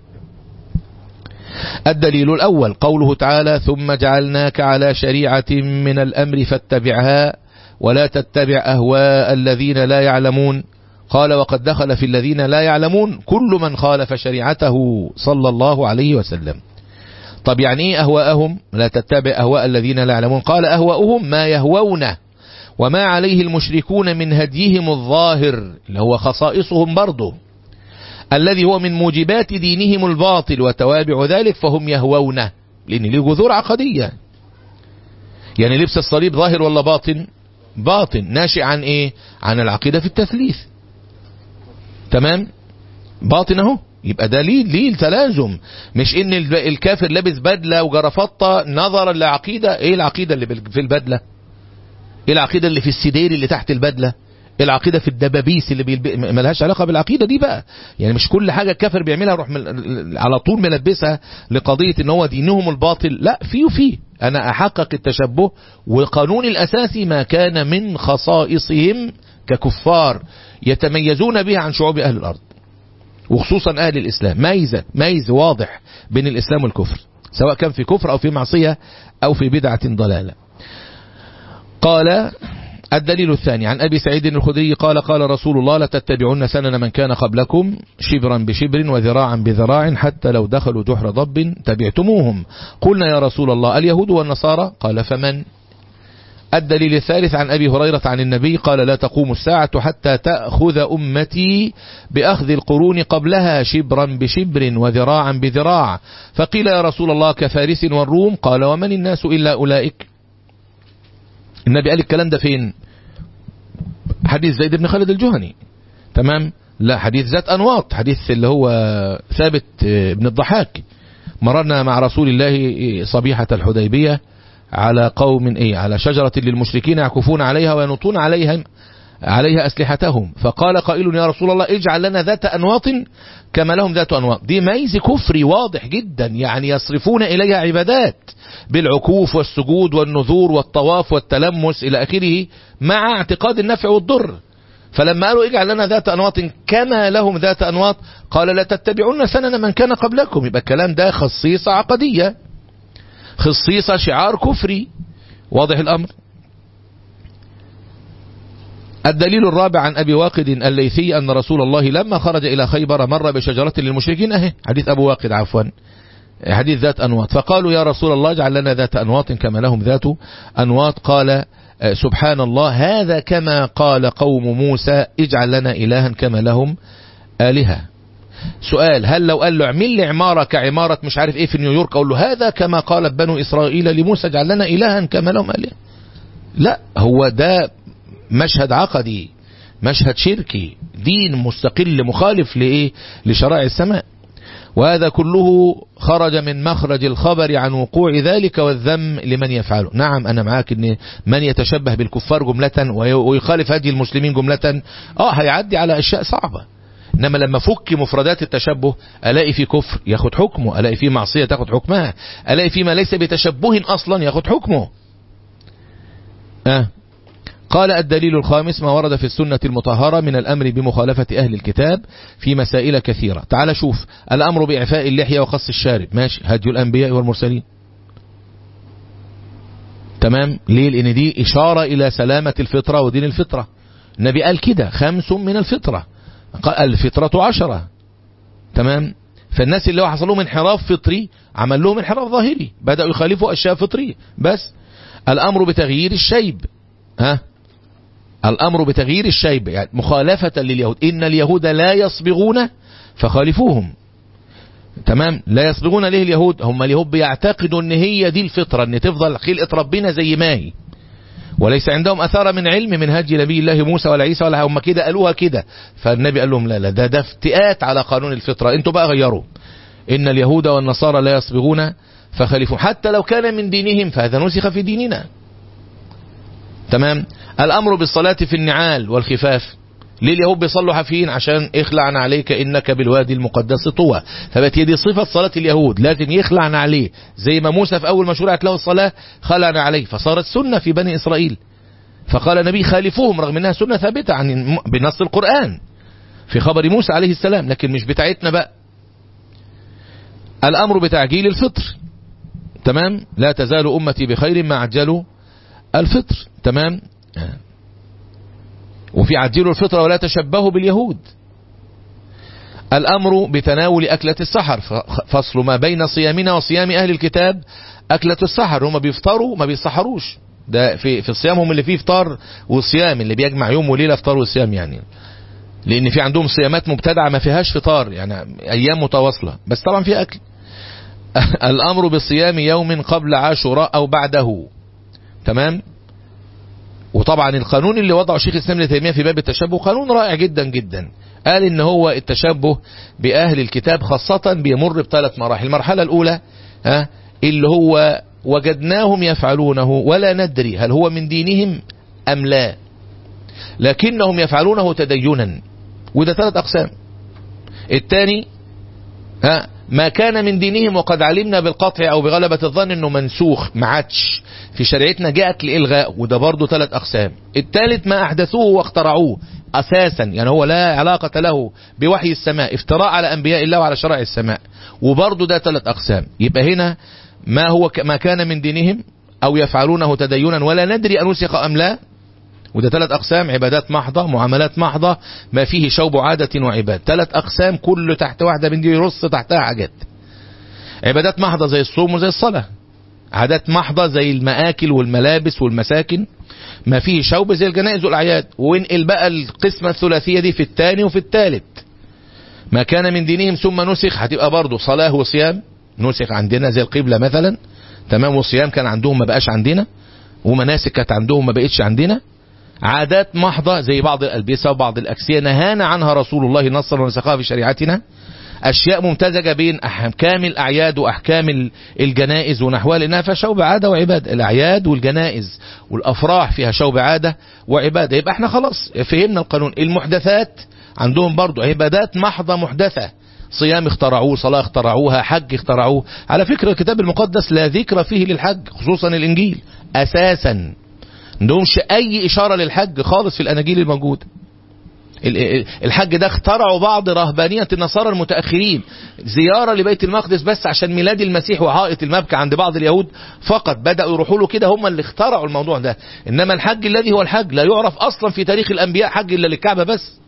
S1: الدليل الأول قوله تعالى ثم جعلناك على شريعة من الأمر فاتبعها ولا تتبع أهواء الذين لا يعلمون قال وقد دخل في الذين لا يعلمون كل من خالف شريعته صلى الله عليه وسلم طب يعني ايه أهواءهم لا تتبع أهواء الذين لا يعلمون قال أهواؤهم ما يهوونه وما عليه المشركون من هديهم الظاهر اللي هو خصائصهم برضه الذي هو من موجبات دينهم الباطل وتوابع ذلك فهم يهوونه لأن له جذور عقدية يعني لبس الصليب ظاهر ولا باطن باطن ناشئ عن ايه عن العقيدة في التثليث تمام باطن اهو يبقى ده ليه ليه تلازم مش ان الكافر لابس بدله وجرافطه نظرا لعقيده ايه العقيده اللي في البدله ايه العقيده اللي في السدير اللي تحت البدله ايه العقيده في الدبابيس اللي بيلب... ملهاش علاقه بالعقيده دي بقى يعني مش كل حاجه الكافر بيعملها يروح من... على طول ملبسها لقضيه ان هو دينهم الباطل لا في وفي انا احقق التشبه وقانون الاساسي ما كان من خصائصهم ككفار يتميزون بها عن شعوب اهل الارض وخصوصا أهل الإسلام ميزة ميز واضح بين الإسلام والكفر سواء كان في كفر أو في معصية أو في بدعة ضلالة قال الدليل الثاني عن أبي سعيد الخدري قال قال رسول الله لتتبعون سنن من كان قبلكم شبرا بشبر وذراعا بذراع حتى لو دخلوا جحر ضب تبعتموهم قلنا يا رسول الله اليهود والنصارى قال فمن الدليل الثالث عن أبي هريرة عن النبي قال لا تقوم الساعة حتى تأخذ أمتي بأخذ القرون قبلها شبرا بشبر وذراعا بذراع فقيل يا رسول الله كفارس والروم قال ومن الناس إلا أولئك النبي قال الكلام ده فين حديث زيد بن خالد الجهني تمام لا حديث ذات أنواط حديث اللي هو ثابت بن الضحاك مررنا مع رسول الله صبيحة الحديبية على قوم ايه على شجرة للمشركين يعكفون عليها وينطون عليها عليها أسلحتهم فقال قائل يا رسول الله اجعل لنا ذات أنواط كما لهم ذات أنواط دي ميز كفري واضح جدا يعني يصرفون إليها عبادات بالعكوف والسجود والنذور والطواف والتلمس إلى آخره مع اعتقاد النفع والضر فلما قالوا اجعل لنا ذات أنواط كما لهم ذات أنواط قال لا تتبعون سنن من كان قبلكم يبقى الكلام ده خصيصة عقدية خصيصة شعار كفري واضح الأمر الدليل الرابع عن أبي واقد الليثي أن رسول الله لما خرج إلى خيبر مر بشجرة للمشركين أهي حديث أبو واقد عفوا حديث ذات أنواط فقالوا يا رسول الله اجعل لنا ذات أنواط كما لهم ذات أنواط قال سبحان الله هذا كما قال قوم موسى اجعل لنا إلها كما لهم آلهة سؤال هل لو قال له اعمل لي عمارة كعمارة مش عارف ايه في نيويورك اقول له هذا كما قالت بنو اسرائيل لموسى اجعل لنا الها كما لهم آلهة لا هو ده مشهد عقدي مشهد شركي دين مستقل مخالف لإيه لشرائع السماء وهذا كله خرج من مخرج الخبر عن وقوع ذلك والذم لمن يفعله نعم أنا معاك أن من يتشبه بالكفار جملة ويخالف هدي المسلمين جملة آه هيعدي على أشياء صعبة إنما لما فك مفردات التشبه ألاقي في كفر ياخد حكمه ألاقي في معصية تاخد حكمها ألاقي في ما ليس بتشبه أصلا ياخد حكمه آه قال الدليل الخامس ما ورد في السنة المطهرة من الأمر بمخالفة أهل الكتاب في مسائل كثيرة تعال شوف الأمر بإعفاء اللحية وخص الشارب ماشي هدي الأنبياء والمرسلين تمام ليه لأن دي إشارة إلى سلامة الفطرة ودين الفطرة النبي قال كده خمس من الفطرة قال الفطرة عشرة تمام فالناس اللي هو حصل لهم انحراف فطري عمل لهم انحراف ظاهري بدأوا يخالفوا أشياء فطرية بس الأمر بتغيير الشيب ها الأمر بتغيير الشيب يعني مخالفة لليهود إن اليهود لا يصبغون فخالفوهم تمام لا يصبغون ليه اليهود هم اليهود بيعتقدوا ان هي دي الفطرة ان تفضل خلقة ربنا زي ما هي وليس عندهم أثار من علم من هدي نبي الله موسى ولا عيسى ولا هم كده قالوها كده فالنبي قال لهم لا لا ده ده افتئات على قانون الفطرة انتوا بقى غيروا إن اليهود والنصارى لا يصبغون فخالفوا حتى لو كان من دينهم فهذا نسخ في ديننا تمام الأمر بالصلاة في النعال والخفاف ليه اليهود بيصلوا حافيين عشان اخلعنا عليك إنك بالوادي المقدس طوى فبقت دي صفة صلاة اليهود لازم يخلعنا عليه زي ما موسى في أول ما شرعت له الصلاة خلعنا عليه فصارت سنة في بني إسرائيل فقال النبي خالفوهم رغم أنها سنة ثابتة عن بنص القرآن في خبر موسى عليه السلام لكن مش بتاعتنا بقى الأمر بتعجيل الفطر تمام لا تزال أمتي بخير ما عجلوا الفطر تمام وفي عجلوا الفطر ولا تشبهوا باليهود الأمر بتناول أكلة السحر فصل ما بين صيامنا وصيام أهل الكتاب أكلة السحر هم بيفطروا ما بيسحروش ده في في صيامهم اللي فيه فطار وصيام اللي بيجمع يوم وليلة فطار وصيام يعني لأن في عندهم صيامات مبتدعة ما فيهاش فطار يعني أيام متواصلة بس طبعا في أكل الأمر بصيام يوم قبل عاشوراء أو بعده تمام وطبعا القانون اللي وضعه شيخ الاسلام ابن تيميه في باب التشبه قانون رائع جدا جدا قال ان هو التشبه باهل الكتاب خاصه بيمر بثلاث مراحل المرحله الاولى ها اللي هو وجدناهم يفعلونه ولا ندري هل هو من دينهم ام لا لكنهم يفعلونه تدينا وده ثلاث اقسام الثاني ها ما كان من دينهم وقد علمنا بالقطع او بغلبة الظن انه منسوخ ما عادش في شريعتنا جاءت لإلغاء وده برضه ثلاث اقسام الثالث ما احدثوه واخترعوه اساسا يعني هو لا علاقة له بوحي السماء افتراء على انبياء الله وعلى شرائع السماء وبرضه ده ثلاث اقسام يبقى هنا ما هو ما كان من دينهم او يفعلونه تدينا ولا ندري انسخ ام لا وده ثلاث أقسام عبادات محضة معاملات محضة ما فيه شوب عادة وعباد ثلاث أقسام كل تحت واحدة من دي يرص تحتها حاجات عبادات محضة زي الصوم وزي الصلاة عادات محضة زي المآكل والملابس والمساكن ما فيه شوب زي الجنائز والأعياد وانقل بقى القسمة الثلاثية دي في الثاني وفي الثالث ما كان من دينهم ثم نسخ هتبقى برضه صلاة وصيام نسخ عندنا زي القبلة مثلا تمام وصيام كان عندهم ما بقاش عندنا ومناسك كانت عندهم ما بقتش عندنا عادات محضة زي بعض الألبسة وبعض الأكسية نهانا عنها رسول الله نصا ونسخها في شريعتنا أشياء ممتزجة بين أحكام الأعياد وأحكام الجنائز ونحوها لأنها فيها شوب عادة وعبادة الأعياد والجنائز والأفراح فيها شوب عادة وعبادة يبقى احنا خلاص فهمنا القانون المحدثات عندهم برضو عبادات محضة محدثة صيام اخترعوه صلاة اخترعوها حج اخترعوه على فكرة الكتاب المقدس لا ذكر فيه للحج خصوصا الإنجيل أساسا عندهمش أي إشارة للحج خالص في الأناجيل الموجودة الحج ده اخترعوا بعض رهبانية النصارى المتأخرين زيارة لبيت المقدس بس عشان ميلاد المسيح وعائط المبكى عند بعض اليهود فقط بدأوا يروحوا له كده هم اللي اخترعوا الموضوع ده إنما الحج الذي هو الحج لا يعرف أصلا في تاريخ الأنبياء حج إلا للكعبة بس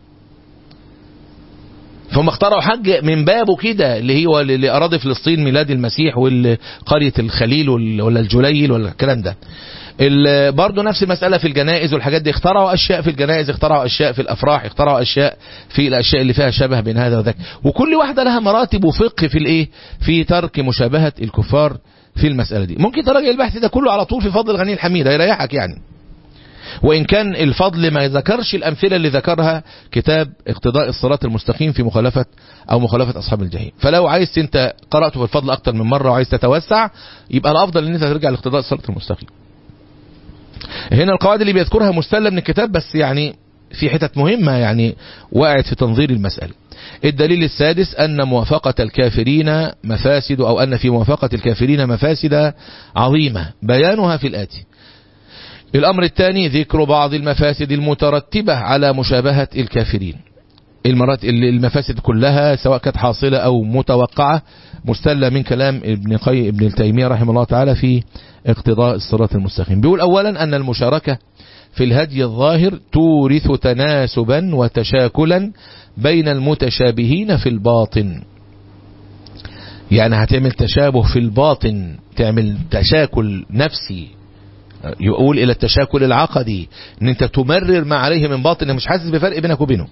S1: فهم اخترعوا حج من بابه كده اللي هو لأراضي فلسطين ميلاد المسيح والقرية الخليل ولا الجليل ولا الكلام ده برضه نفس المسألة في الجنائز والحاجات دي اخترعوا أشياء في الجنائز اخترعوا أشياء في الأفراح اخترعوا أشياء في الأشياء اللي فيها شبه بين هذا وذاك وكل واحدة لها مراتب وفقه في الإيه في ترك مشابهة الكفار في المسألة دي ممكن تراجع البحث ده كله على طول في فضل الغني الحميد هيريحك يعني وإن كان الفضل ما ذكرش الأمثلة اللي ذكرها كتاب اقتضاء الصراط المستقيم في مخالفة أو مخالفة أصحاب الجحيم فلو عايز أنت قرأته في الفضل أكتر من مرة وعايز تتوسع يبقى الأفضل أن أنت ترجع لاقتضاء الصراط المستقيم هنا القواعد اللي بيذكرها مستلة من الكتاب بس يعني في حتت مهمة يعني وقعت في تنظير المسألة الدليل السادس أن موافقة الكافرين مفاسد أو أن في موافقة الكافرين مفاسد عظيمة بيانها في الآتي الأمر الثاني ذكر بعض المفاسد المترتبة على مشابهة الكافرين المرات المفاسد كلها سواء كانت حاصلة أو متوقعة مستلة من كلام ابن قي ابن تيمية رحمه الله تعالى في اقتضاء الصراط المستقيم بيقول أولا أن المشاركة في الهدي الظاهر تورث تناسبا وتشاكلا بين المتشابهين في الباطن يعني هتعمل تشابه في الباطن تعمل تشاكل نفسي يقول إلى التشاكل العقدي ان انت تمرر ما عليه من باطن مش حاسس بفرق بينك وبينه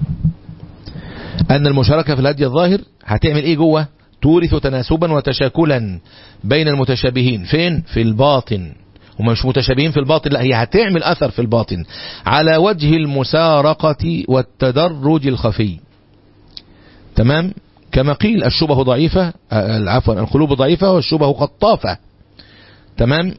S1: أن المشاركة في الهدي الظاهر هتعمل إيه جوه تورث تناسبا وتشاكلا بين المتشابهين فين في الباطن هم مش متشابهين في الباطن لا هي هتعمل أثر في الباطن على وجه المسارقة والتدرج الخفي تمام كما قيل الشبه ضعيفة عفوا القلوب ضعيفة والشبه خطافة تمام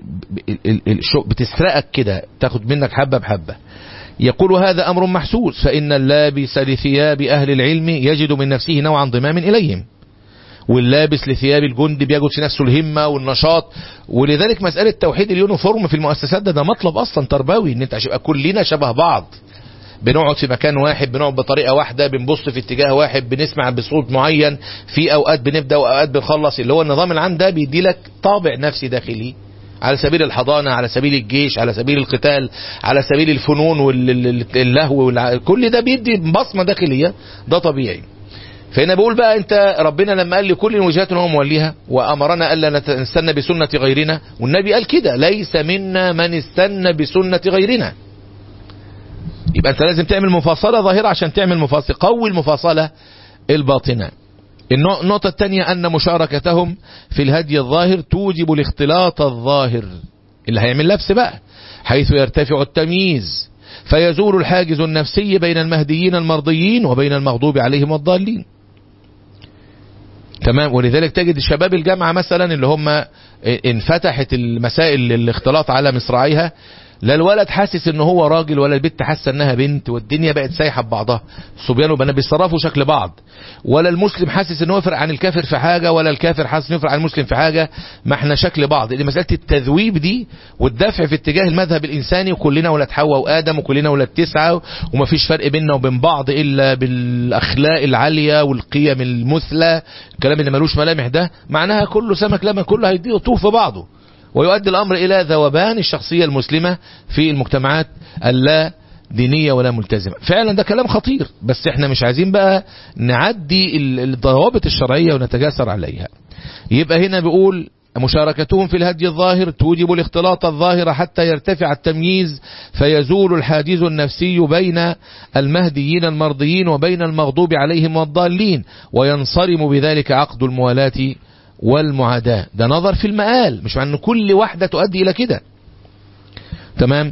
S1: بتسرقك كده تاخد منك حبة بحبة يقول هذا أمر محسوس فإن اللابس لثياب أهل العلم يجد من نفسه نوعا ضمام إليهم واللابس لثياب الجند بيجد في نفسه الهمة والنشاط ولذلك مسألة توحيد اليونيفورم في المؤسسات ده, ده مطلب أصلا تربوي ان انت يبقى كلنا شبه بعض بنقعد في مكان واحد بنقعد بطريقة واحدة بنبص في اتجاه واحد بنسمع بصوت معين في أوقات بنبدأ وأوقات بنخلص اللي هو النظام العام ده بيدي لك طابع نفسي داخلي على سبيل الحضانة على سبيل الجيش على سبيل القتال على سبيل الفنون واللهو كل ده بيدي بصمة داخلية ده طبيعي فهنا بقول بقى انت ربنا لما قال لكل وجهات هو موليها وامرنا الا نستنى بسنة غيرنا والنبي قال كده ليس منا من استنى بسنة غيرنا يبقى انت لازم تعمل مفاصلة ظاهرة عشان تعمل مفاصلة قوي المفاصلة الباطنة النقطة الثانية أن مشاركتهم في الهدي الظاهر توجب الاختلاط الظاهر اللي هيعمل لبس بقى حيث يرتفع التمييز فيزول الحاجز النفسي بين المهديين المرضيين وبين المغضوب عليهم والضالين تمام ولذلك تجد شباب الجامعة مثلا اللي هم انفتحت المسائل الاختلاط على مصراعيها لا الولد حاسس ان هو راجل ولا البنت حاسه انها بنت والدنيا بقت سايحه ببعضها الصبيان وبنات بيتصرفوا شكل بعض ولا المسلم حاسس ان هو يفرق عن الكافر في حاجه ولا الكافر حاسس انه يفرق عن المسلم في حاجه ما احنا شكل بعض اللي مساله التذويب دي والدفع في اتجاه المذهب الانساني وكلنا ولاد حواء وادم وكلنا ولاد تسعه ومفيش فرق بيننا وبين بعض الا بالاخلاق العاليه والقيم المثلى الكلام اللي ملوش ملامح ده معناها كله سمك لما كله هيطوف في بعضه ويؤدي الأمر إلى ذوبان الشخصية المسلمة في المجتمعات اللا دينية ولا ملتزمة فعلا ده كلام خطير بس احنا مش عايزين بقى نعدي الضوابط الشرعية ونتجاسر عليها يبقى هنا بيقول مشاركتهم في الهدي الظاهر توجب الاختلاط الظاهر حتى يرتفع التمييز فيزول الحاجز النفسي بين المهديين المرضيين وبين المغضوب عليهم والضالين وينصرم بذلك عقد الموالاة والمعاداة ده نظر في المآل مش مع ان كل واحدة تؤدي الى كده تمام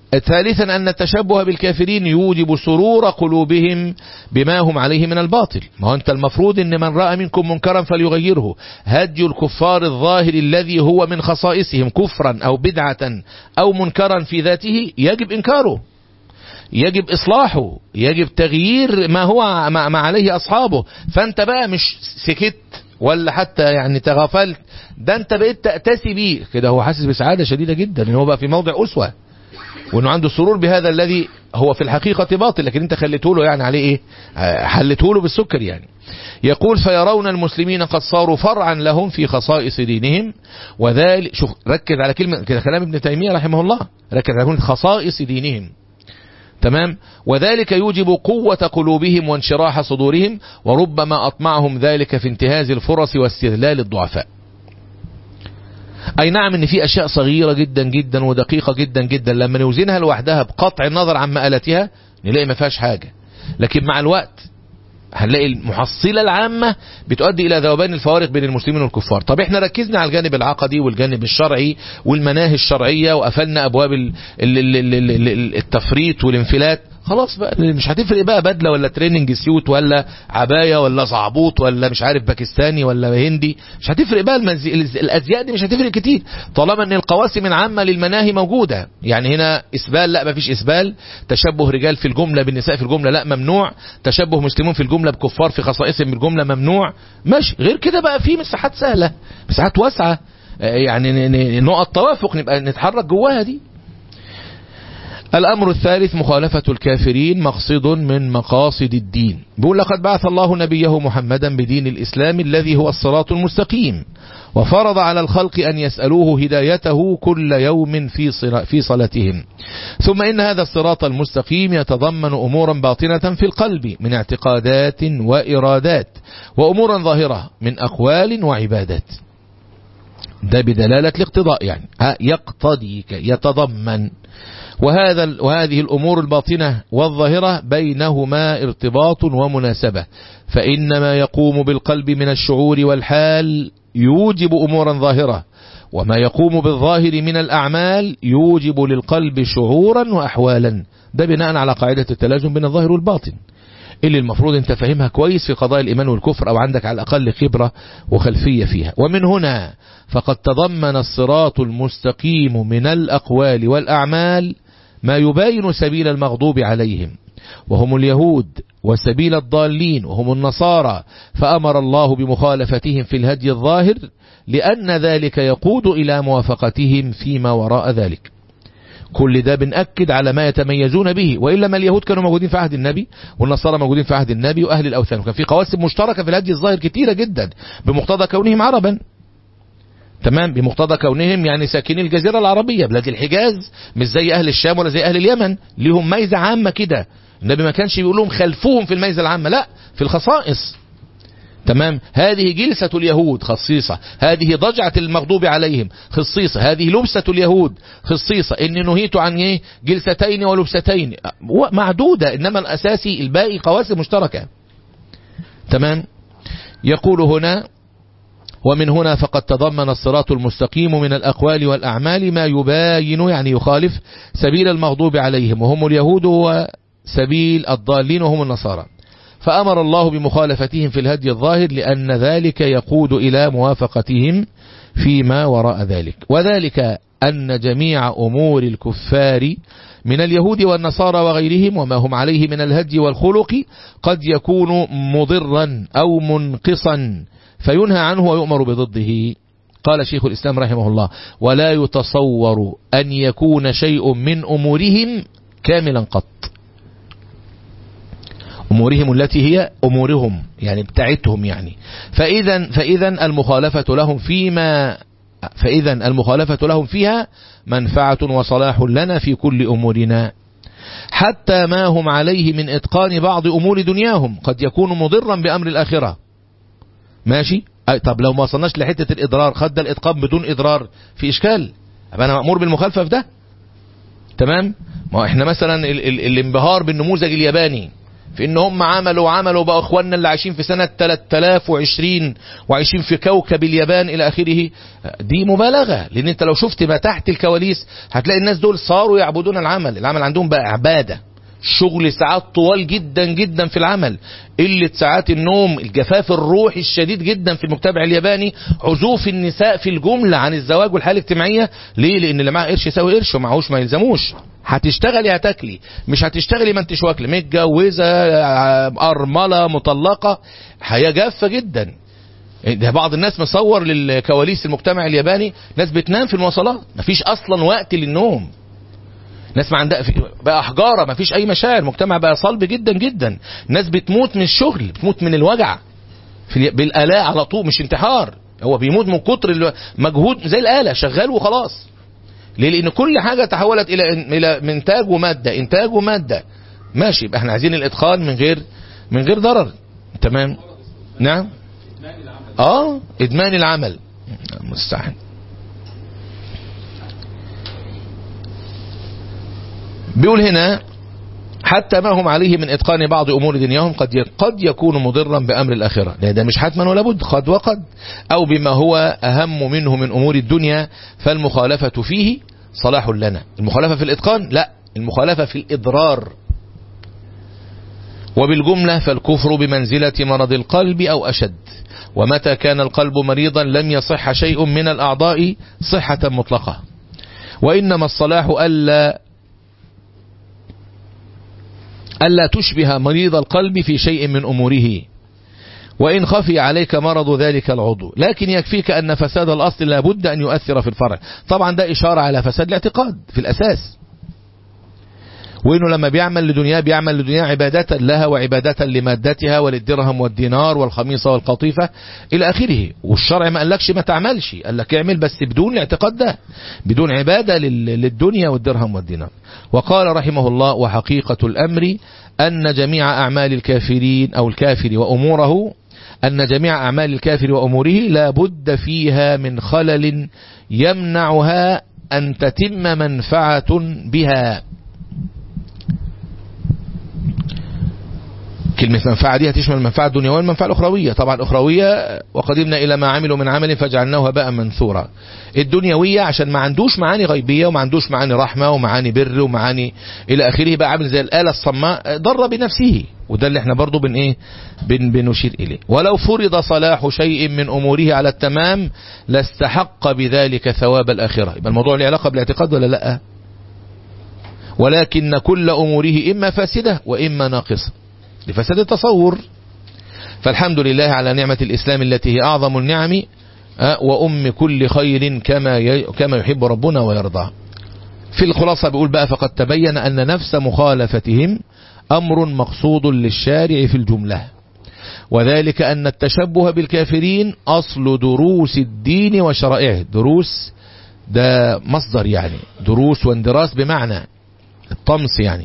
S1: ثالثا أن التشبه بالكافرين يوجب سرور قلوبهم بما هم عليه من الباطل ما هو أنت المفروض أن من رأى منكم منكرا فليغيره هدي الكفار الظاهر الذي هو من خصائصهم كفرا أو بدعة أو منكرا في ذاته يجب إنكاره يجب إصلاحه يجب تغيير ما هو ما عليه أصحابه فأنت بقى مش سكت ولا حتى يعني تغافلت ده أنت بقيت تأتسي بيه كده هو حاسس بسعادة شديدة جدا ان هو بقى في موضع أسوة وانه عنده سرور بهذا الذي هو في الحقيقة باطل لكن انت خليته له يعني عليه ايه حلته له بالسكر يعني يقول فيرون المسلمين قد صاروا فرعا لهم في خصائص دينهم وذلك شوف ركز على كلمة كده كلام ابن تيمية رحمه الله ركز على كلمة خصائص دينهم تمام وذلك يوجب قوة قلوبهم وانشراح صدورهم وربما أطمعهم ذلك في انتهاز الفرص واستذلال الضعفاء اي نعم ان في اشياء صغيرة جدا جدا ودقيقة جدا جدا لما نوزنها لوحدها بقطع النظر عن مآلتها نلاقي ما فيهاش حاجة لكن مع الوقت هنلاقي المحصلة العامة بتؤدي إلى ذوبان الفوارق بين المسلمين والكفار طب احنا ركزنا على الجانب العقدي والجانب الشرعي والمناهي الشرعية وقفلنا أبواب التفريط والانفلات خلاص بقى مش هتفرق بقى بدلة ولا تريننج سيوت ولا عباية ولا صعبوط ولا مش عارف باكستاني ولا هندي مش هتفرق بقى المز... الأزياء دي مش هتفرق كتير طالما ان القواسم العامة للمناهي موجودة يعني هنا إسبال لا مفيش إسبال تشبه رجال في الجملة بالنساء في الجملة لا ممنوع تشبه مسلمون في الجملة بكفار في خصائصهم بالجملة ممنوع ماشي غير كده بقى في مساحات سهلة مساحات واسعة يعني نقط توافق نبقى نتحرك جواها دي الأمر الثالث مخالفة الكافرين مقصد من مقاصد الدين بيقول لقد بعث الله نبيه محمدا بدين الإسلام الذي هو الصراط المستقيم وفرض على الخلق أن يسألوه هدايته كل يوم في في صلاتهم ثم إن هذا الصراط المستقيم يتضمن أمورا باطنة في القلب من اعتقادات وإرادات وأمورا ظاهرة من أقوال وعبادات ده بدلالة الاقتضاء يعني يقتضي يتضمن وهذا وهذه الأمور الباطنة والظاهرة بينهما ارتباط ومناسبة فإنما يقوم بالقلب من الشعور والحال يوجب أمورا ظاهرة وما يقوم بالظاهر من الأعمال يوجب للقلب شعورا وأحوالا ده بناء على قاعدة التلازم بين الظاهر والباطن اللي المفروض انت فاهمها كويس في قضايا الإيمان والكفر أو عندك على الأقل خبرة وخلفية فيها ومن هنا فقد تضمن الصراط المستقيم من الأقوال والأعمال ما يباين سبيل المغضوب عليهم وهم اليهود وسبيل الضالين وهم النصارى فأمر الله بمخالفتهم في الهدي الظاهر لأن ذلك يقود إلى موافقتهم فيما وراء ذلك كل ده بنأكد على ما يتميزون به وإلا ما اليهود كانوا موجودين في عهد النبي والنصارى موجودين في عهد النبي وأهل الأوثان وكان في قواسم مشتركة في الهدي الظاهر كتيرة جدا بمقتضى كونهم عربا تمام بمقتضى كونهم يعني ساكني الجزيرة العربية بلاد الحجاز مش زي أهل الشام ولا زي أهل اليمن ليهم ميزة عامة كده النبي ما كانش بيقول لهم خلفوهم في الميزة العامة لا في الخصائص تمام هذه جلسة اليهود خصيصة هذه ضجعة المغضوب عليهم خصيصة هذه لبسة اليهود خصيصة إن نهيت عن إيه جلستين ولبستين معدودة إنما الأساسي الباقي قواسم مشتركة تمام يقول هنا ومن هنا فقد تضمن الصراط المستقيم من الأقوال والأعمال ما يباين يعني يخالف سبيل المغضوب عليهم وهم اليهود وسبيل الضالين وهم النصارى فأمر الله بمخالفتهم في الهدي الظاهر لأن ذلك يقود إلى موافقتهم فيما وراء ذلك وذلك أن جميع أمور الكفار من اليهود والنصارى وغيرهم وما هم عليه من الهدي والخلق قد يكون مضرا أو منقصا فينهى عنه ويؤمر بضده قال شيخ الإسلام رحمه الله ولا يتصور أن يكون شيء من أمورهم كاملا قط أمورهم التي هي أمورهم يعني بتاعتهم يعني فإذا فإذا المخالفة لهم فيما فإذا المخالفة لهم فيها منفعة وصلاح لنا في كل أمورنا حتى ما هم عليه من إتقان بعض أمور دنياهم قد يكون مضرا بأمر الآخرة ماشي طب لو ما وصلناش لحتة الإضرار خد الإتقان بدون إضرار في إشكال أبقى أنا مأمور بالمخالفة في ده تمام ما احنا مثلا ال ال الانبهار بالنموذج الياباني في ان هم عملوا وعملوا بقى اخواننا اللي عايشين في سنة 3020 وعايشين في كوكب اليابان الى اخره دي مبالغة لان انت لو شفت ما تحت الكواليس هتلاقي الناس دول صاروا يعبدون العمل العمل عندهم بقى عبادة شغل ساعات طوال جدا جدا في العمل قلة ساعات النوم الجفاف الروحي الشديد جدا في المجتمع الياباني عزوف النساء في الجملة عن الزواج والحياة الاجتماعية ليه لان اللي معاه قرش يساوي قرش ومعهوش ما يلزموش هتشتغلي هتاكلي مش هتشتغلي ما انتش واكله متجوزه ارمله مطلقه حياه جافه جدا ده بعض الناس مصور للكواليس المجتمع الياباني ناس بتنام في المواصلات مفيش اصلا وقت للنوم ناس ما عندها بقى حجاره ما فيش اي مشاعر مجتمع بقى صلب جدا جدا ناس بتموت من الشغل بتموت من الوجع في بالالاء على طول مش انتحار هو بيموت من كتر مجهود زي الاله شغال وخلاص ليه لان كل حاجه تحولت الى الى انتاج وماده انتاج وماده ماشي يبقى احنا عايزين الاتقان من غير من غير ضرر تمام نعم اه ادمان العمل مستعان بيقول هنا حتى ما هم عليه من اتقان بعض امور دنياهم قد قد يكون مضرا بامر الاخره لا ده مش حتما ولا بد قد وقد او بما هو اهم منه من امور الدنيا فالمخالفه فيه صلاح لنا المخالفه في الاتقان لا المخالفه في الاضرار وبالجمله فالكفر بمنزله مرض القلب او اشد ومتى كان القلب مريضا لم يصح شيء من الاعضاء صحه مطلقه وانما الصلاح الا ألا تشبه مريض القلب في شيء من أموره وإن خفي عليك مرض ذلك العضو لكن يكفيك أن فساد الأصل لابد أن يؤثر في الفرع طبعا ده إشارة على فساد الاعتقاد في الأساس وإنه لما بيعمل لدنياه بيعمل لدنياه عبادة لها وعبادة لمادتها وللدرهم والدينار والخميصة والقطيفة إلى آخره والشرع ما قالكش ما تعملش قال لك اعمل بس بدون الاعتقاد ده بدون عبادة للدنيا والدرهم والدينار وقال رحمه الله وحقيقة الأمر أن جميع أعمال الكافرين أو الكافر وأموره أن جميع أعمال الكافر وأموره لا بد فيها من خلل يمنعها أن تتم منفعة بها كلمة منفعة دي هتشمل المنفعة الدنيوية والمنفعة الأخروية طبعا الأخروية وقدمنا إلى ما عملوا من عمل فجعلناه هباء منثورا الدنيوية عشان ما عندوش معاني غيبية وما عندوش معاني رحمة ومعاني بر ومعاني إلى آخره بقى عامل زي الآلة الصماء ضر بنفسه وده اللي احنا برضو بن ايه بن بنشير إليه ولو فرض صلاح شيء من أموره على التمام لاستحق بذلك ثواب الآخرة يبقى الموضوع له علاقة بالاعتقاد ولا لا ولكن كل أموره إما فاسدة وإما ناقصة لفساد التصور فالحمد لله على نعمة الإسلام التي هي أعظم النعم وأم كل خير كما كما يحب ربنا ويرضى في الخلاصة بيقول بقى فقد تبين أن نفس مخالفتهم أمر مقصود للشارع في الجملة وذلك أن التشبه بالكافرين أصل دروس الدين وشرائعه دروس ده مصدر يعني دروس واندراس بمعنى الطمس يعني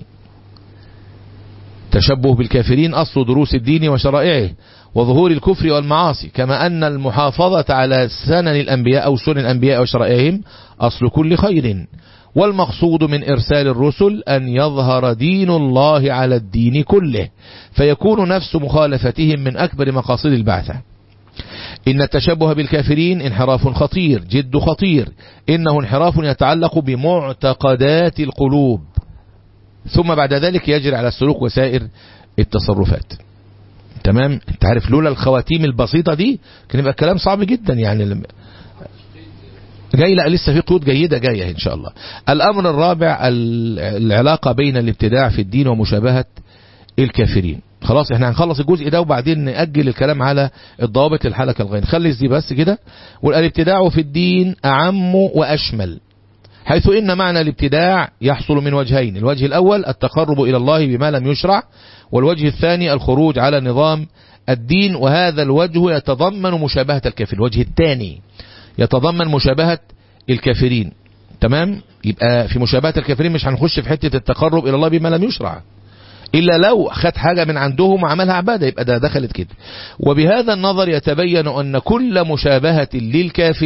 S1: تشبه بالكافرين أصل دروس الدين وشرائعه وظهور الكفر والمعاصي كما أن المحافظة على سنن الأنبياء أو سنن الأنبياء وشرائعهم أصل كل خير والمقصود من إرسال الرسل أن يظهر دين الله على الدين كله فيكون نفس مخالفتهم من أكبر مقاصد البعثة إن التشبه بالكافرين انحراف خطير جد خطير إنه انحراف يتعلق بمعتقدات القلوب ثم بعد ذلك يجري على السلوك وسائر التصرفات تمام انت عارف لولا الخواتيم البسيطة دي كان يبقى الكلام صعب جدا يعني جاي لا لسه في قيود جيدة جاية ان شاء الله الامر الرابع العلاقة بين الابتداع في الدين ومشابهة الكافرين خلاص احنا هنخلص الجزء ده وبعدين نأجل الكلام على الضوابط الحلقة الغين خلي دي بس كده والابتداع في الدين أعم وأشمل حيث إن معنى الابتداع يحصل من وجهين الوجه الأول التقرب إلى الله بما لم يشرع والوجه الثاني الخروج على نظام الدين وهذا الوجه يتضمن مشابهة الكافر الوجه الثاني يتضمن مشابهة الكافرين تمام يبقى في مشابهة الكافرين مش هنخش في حتة التقرب إلى الله بما لم يشرع إلا لو خد حاجة من عندهم وعملها عبادة يبقى ده دخلت كده وبهذا النظر يتبين أن كل مشابهة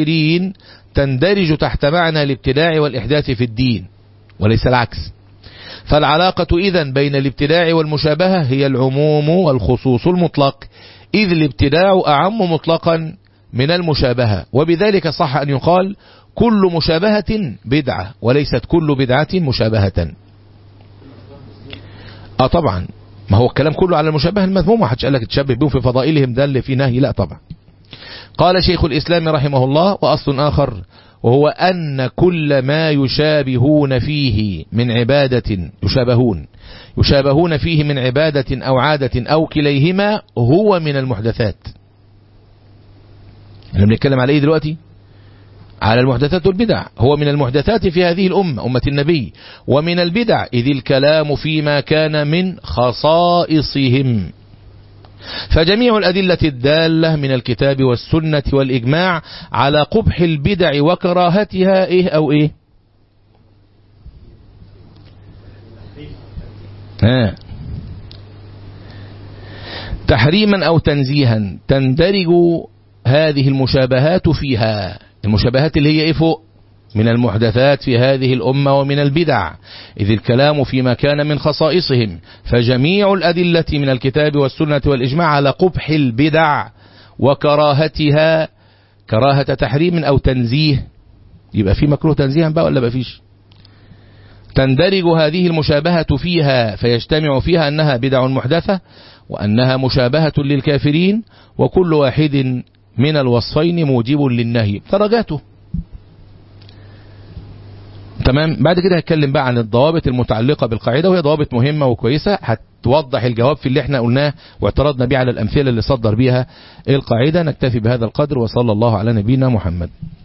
S1: للكافرين تندرج تحت معنى الابتداع والإحداث في الدين وليس العكس فالعلاقة إذا بين الابتداع والمشابهة هي العموم والخصوص المطلق إذ الابتداع أعم مطلقا من المشابهة وبذلك صح أن يقال كل مشابهة بدعة وليست كل بدعة مشابهة اه طبعا ما هو الكلام كله على المشابهة المذمومة حدش قال لك تشبه بهم في فضائلهم ده اللي في نهي لا طبعا قال شيخ الإسلام رحمه الله وأصل آخر وهو أن كل ما يشابهون فيه من عبادة يشابهون يشابهون فيه من عبادة أو عادة أو كليهما هو من المحدثات احنا بنتكلم على ايه دلوقتي على المحدثات والبدع هو من المحدثات في هذه الأمة أمة النبي ومن البدع إذ الكلام فيما كان من خصائصهم فجميع الأدلة الدالة من الكتاب والسنة والإجماع على قبح البدع وكراهتها إيه أو إيه ها تحريما أو تنزيها تندرج هذه المشابهات فيها المشابهات اللي هي إيه فوق من المحدثات في هذه الأمة ومن البدع إذ الكلام فيما كان من خصائصهم فجميع الأدلة من الكتاب والسنة والإجماع على قبح البدع وكراهتها كراهة تحريم أو تنزيه يبقى في مكروه تنزيها بقى ولا بفيش تندرج هذه المشابهة فيها فيجتمع فيها أنها بدع محدثة وأنها مشابهة للكافرين وكل واحد من الوصفين موجب للنهي درجاته تمام بعد كده هتكلم بقى عن الضوابط المتعلقة بالقاعدة وهي ضوابط مهمة وكويسة هتوضح الجواب في اللي احنا قلناه واعترضنا بيه على الأمثلة اللي صدر بيها القاعدة نكتفي بهذا القدر وصلى الله على نبينا محمد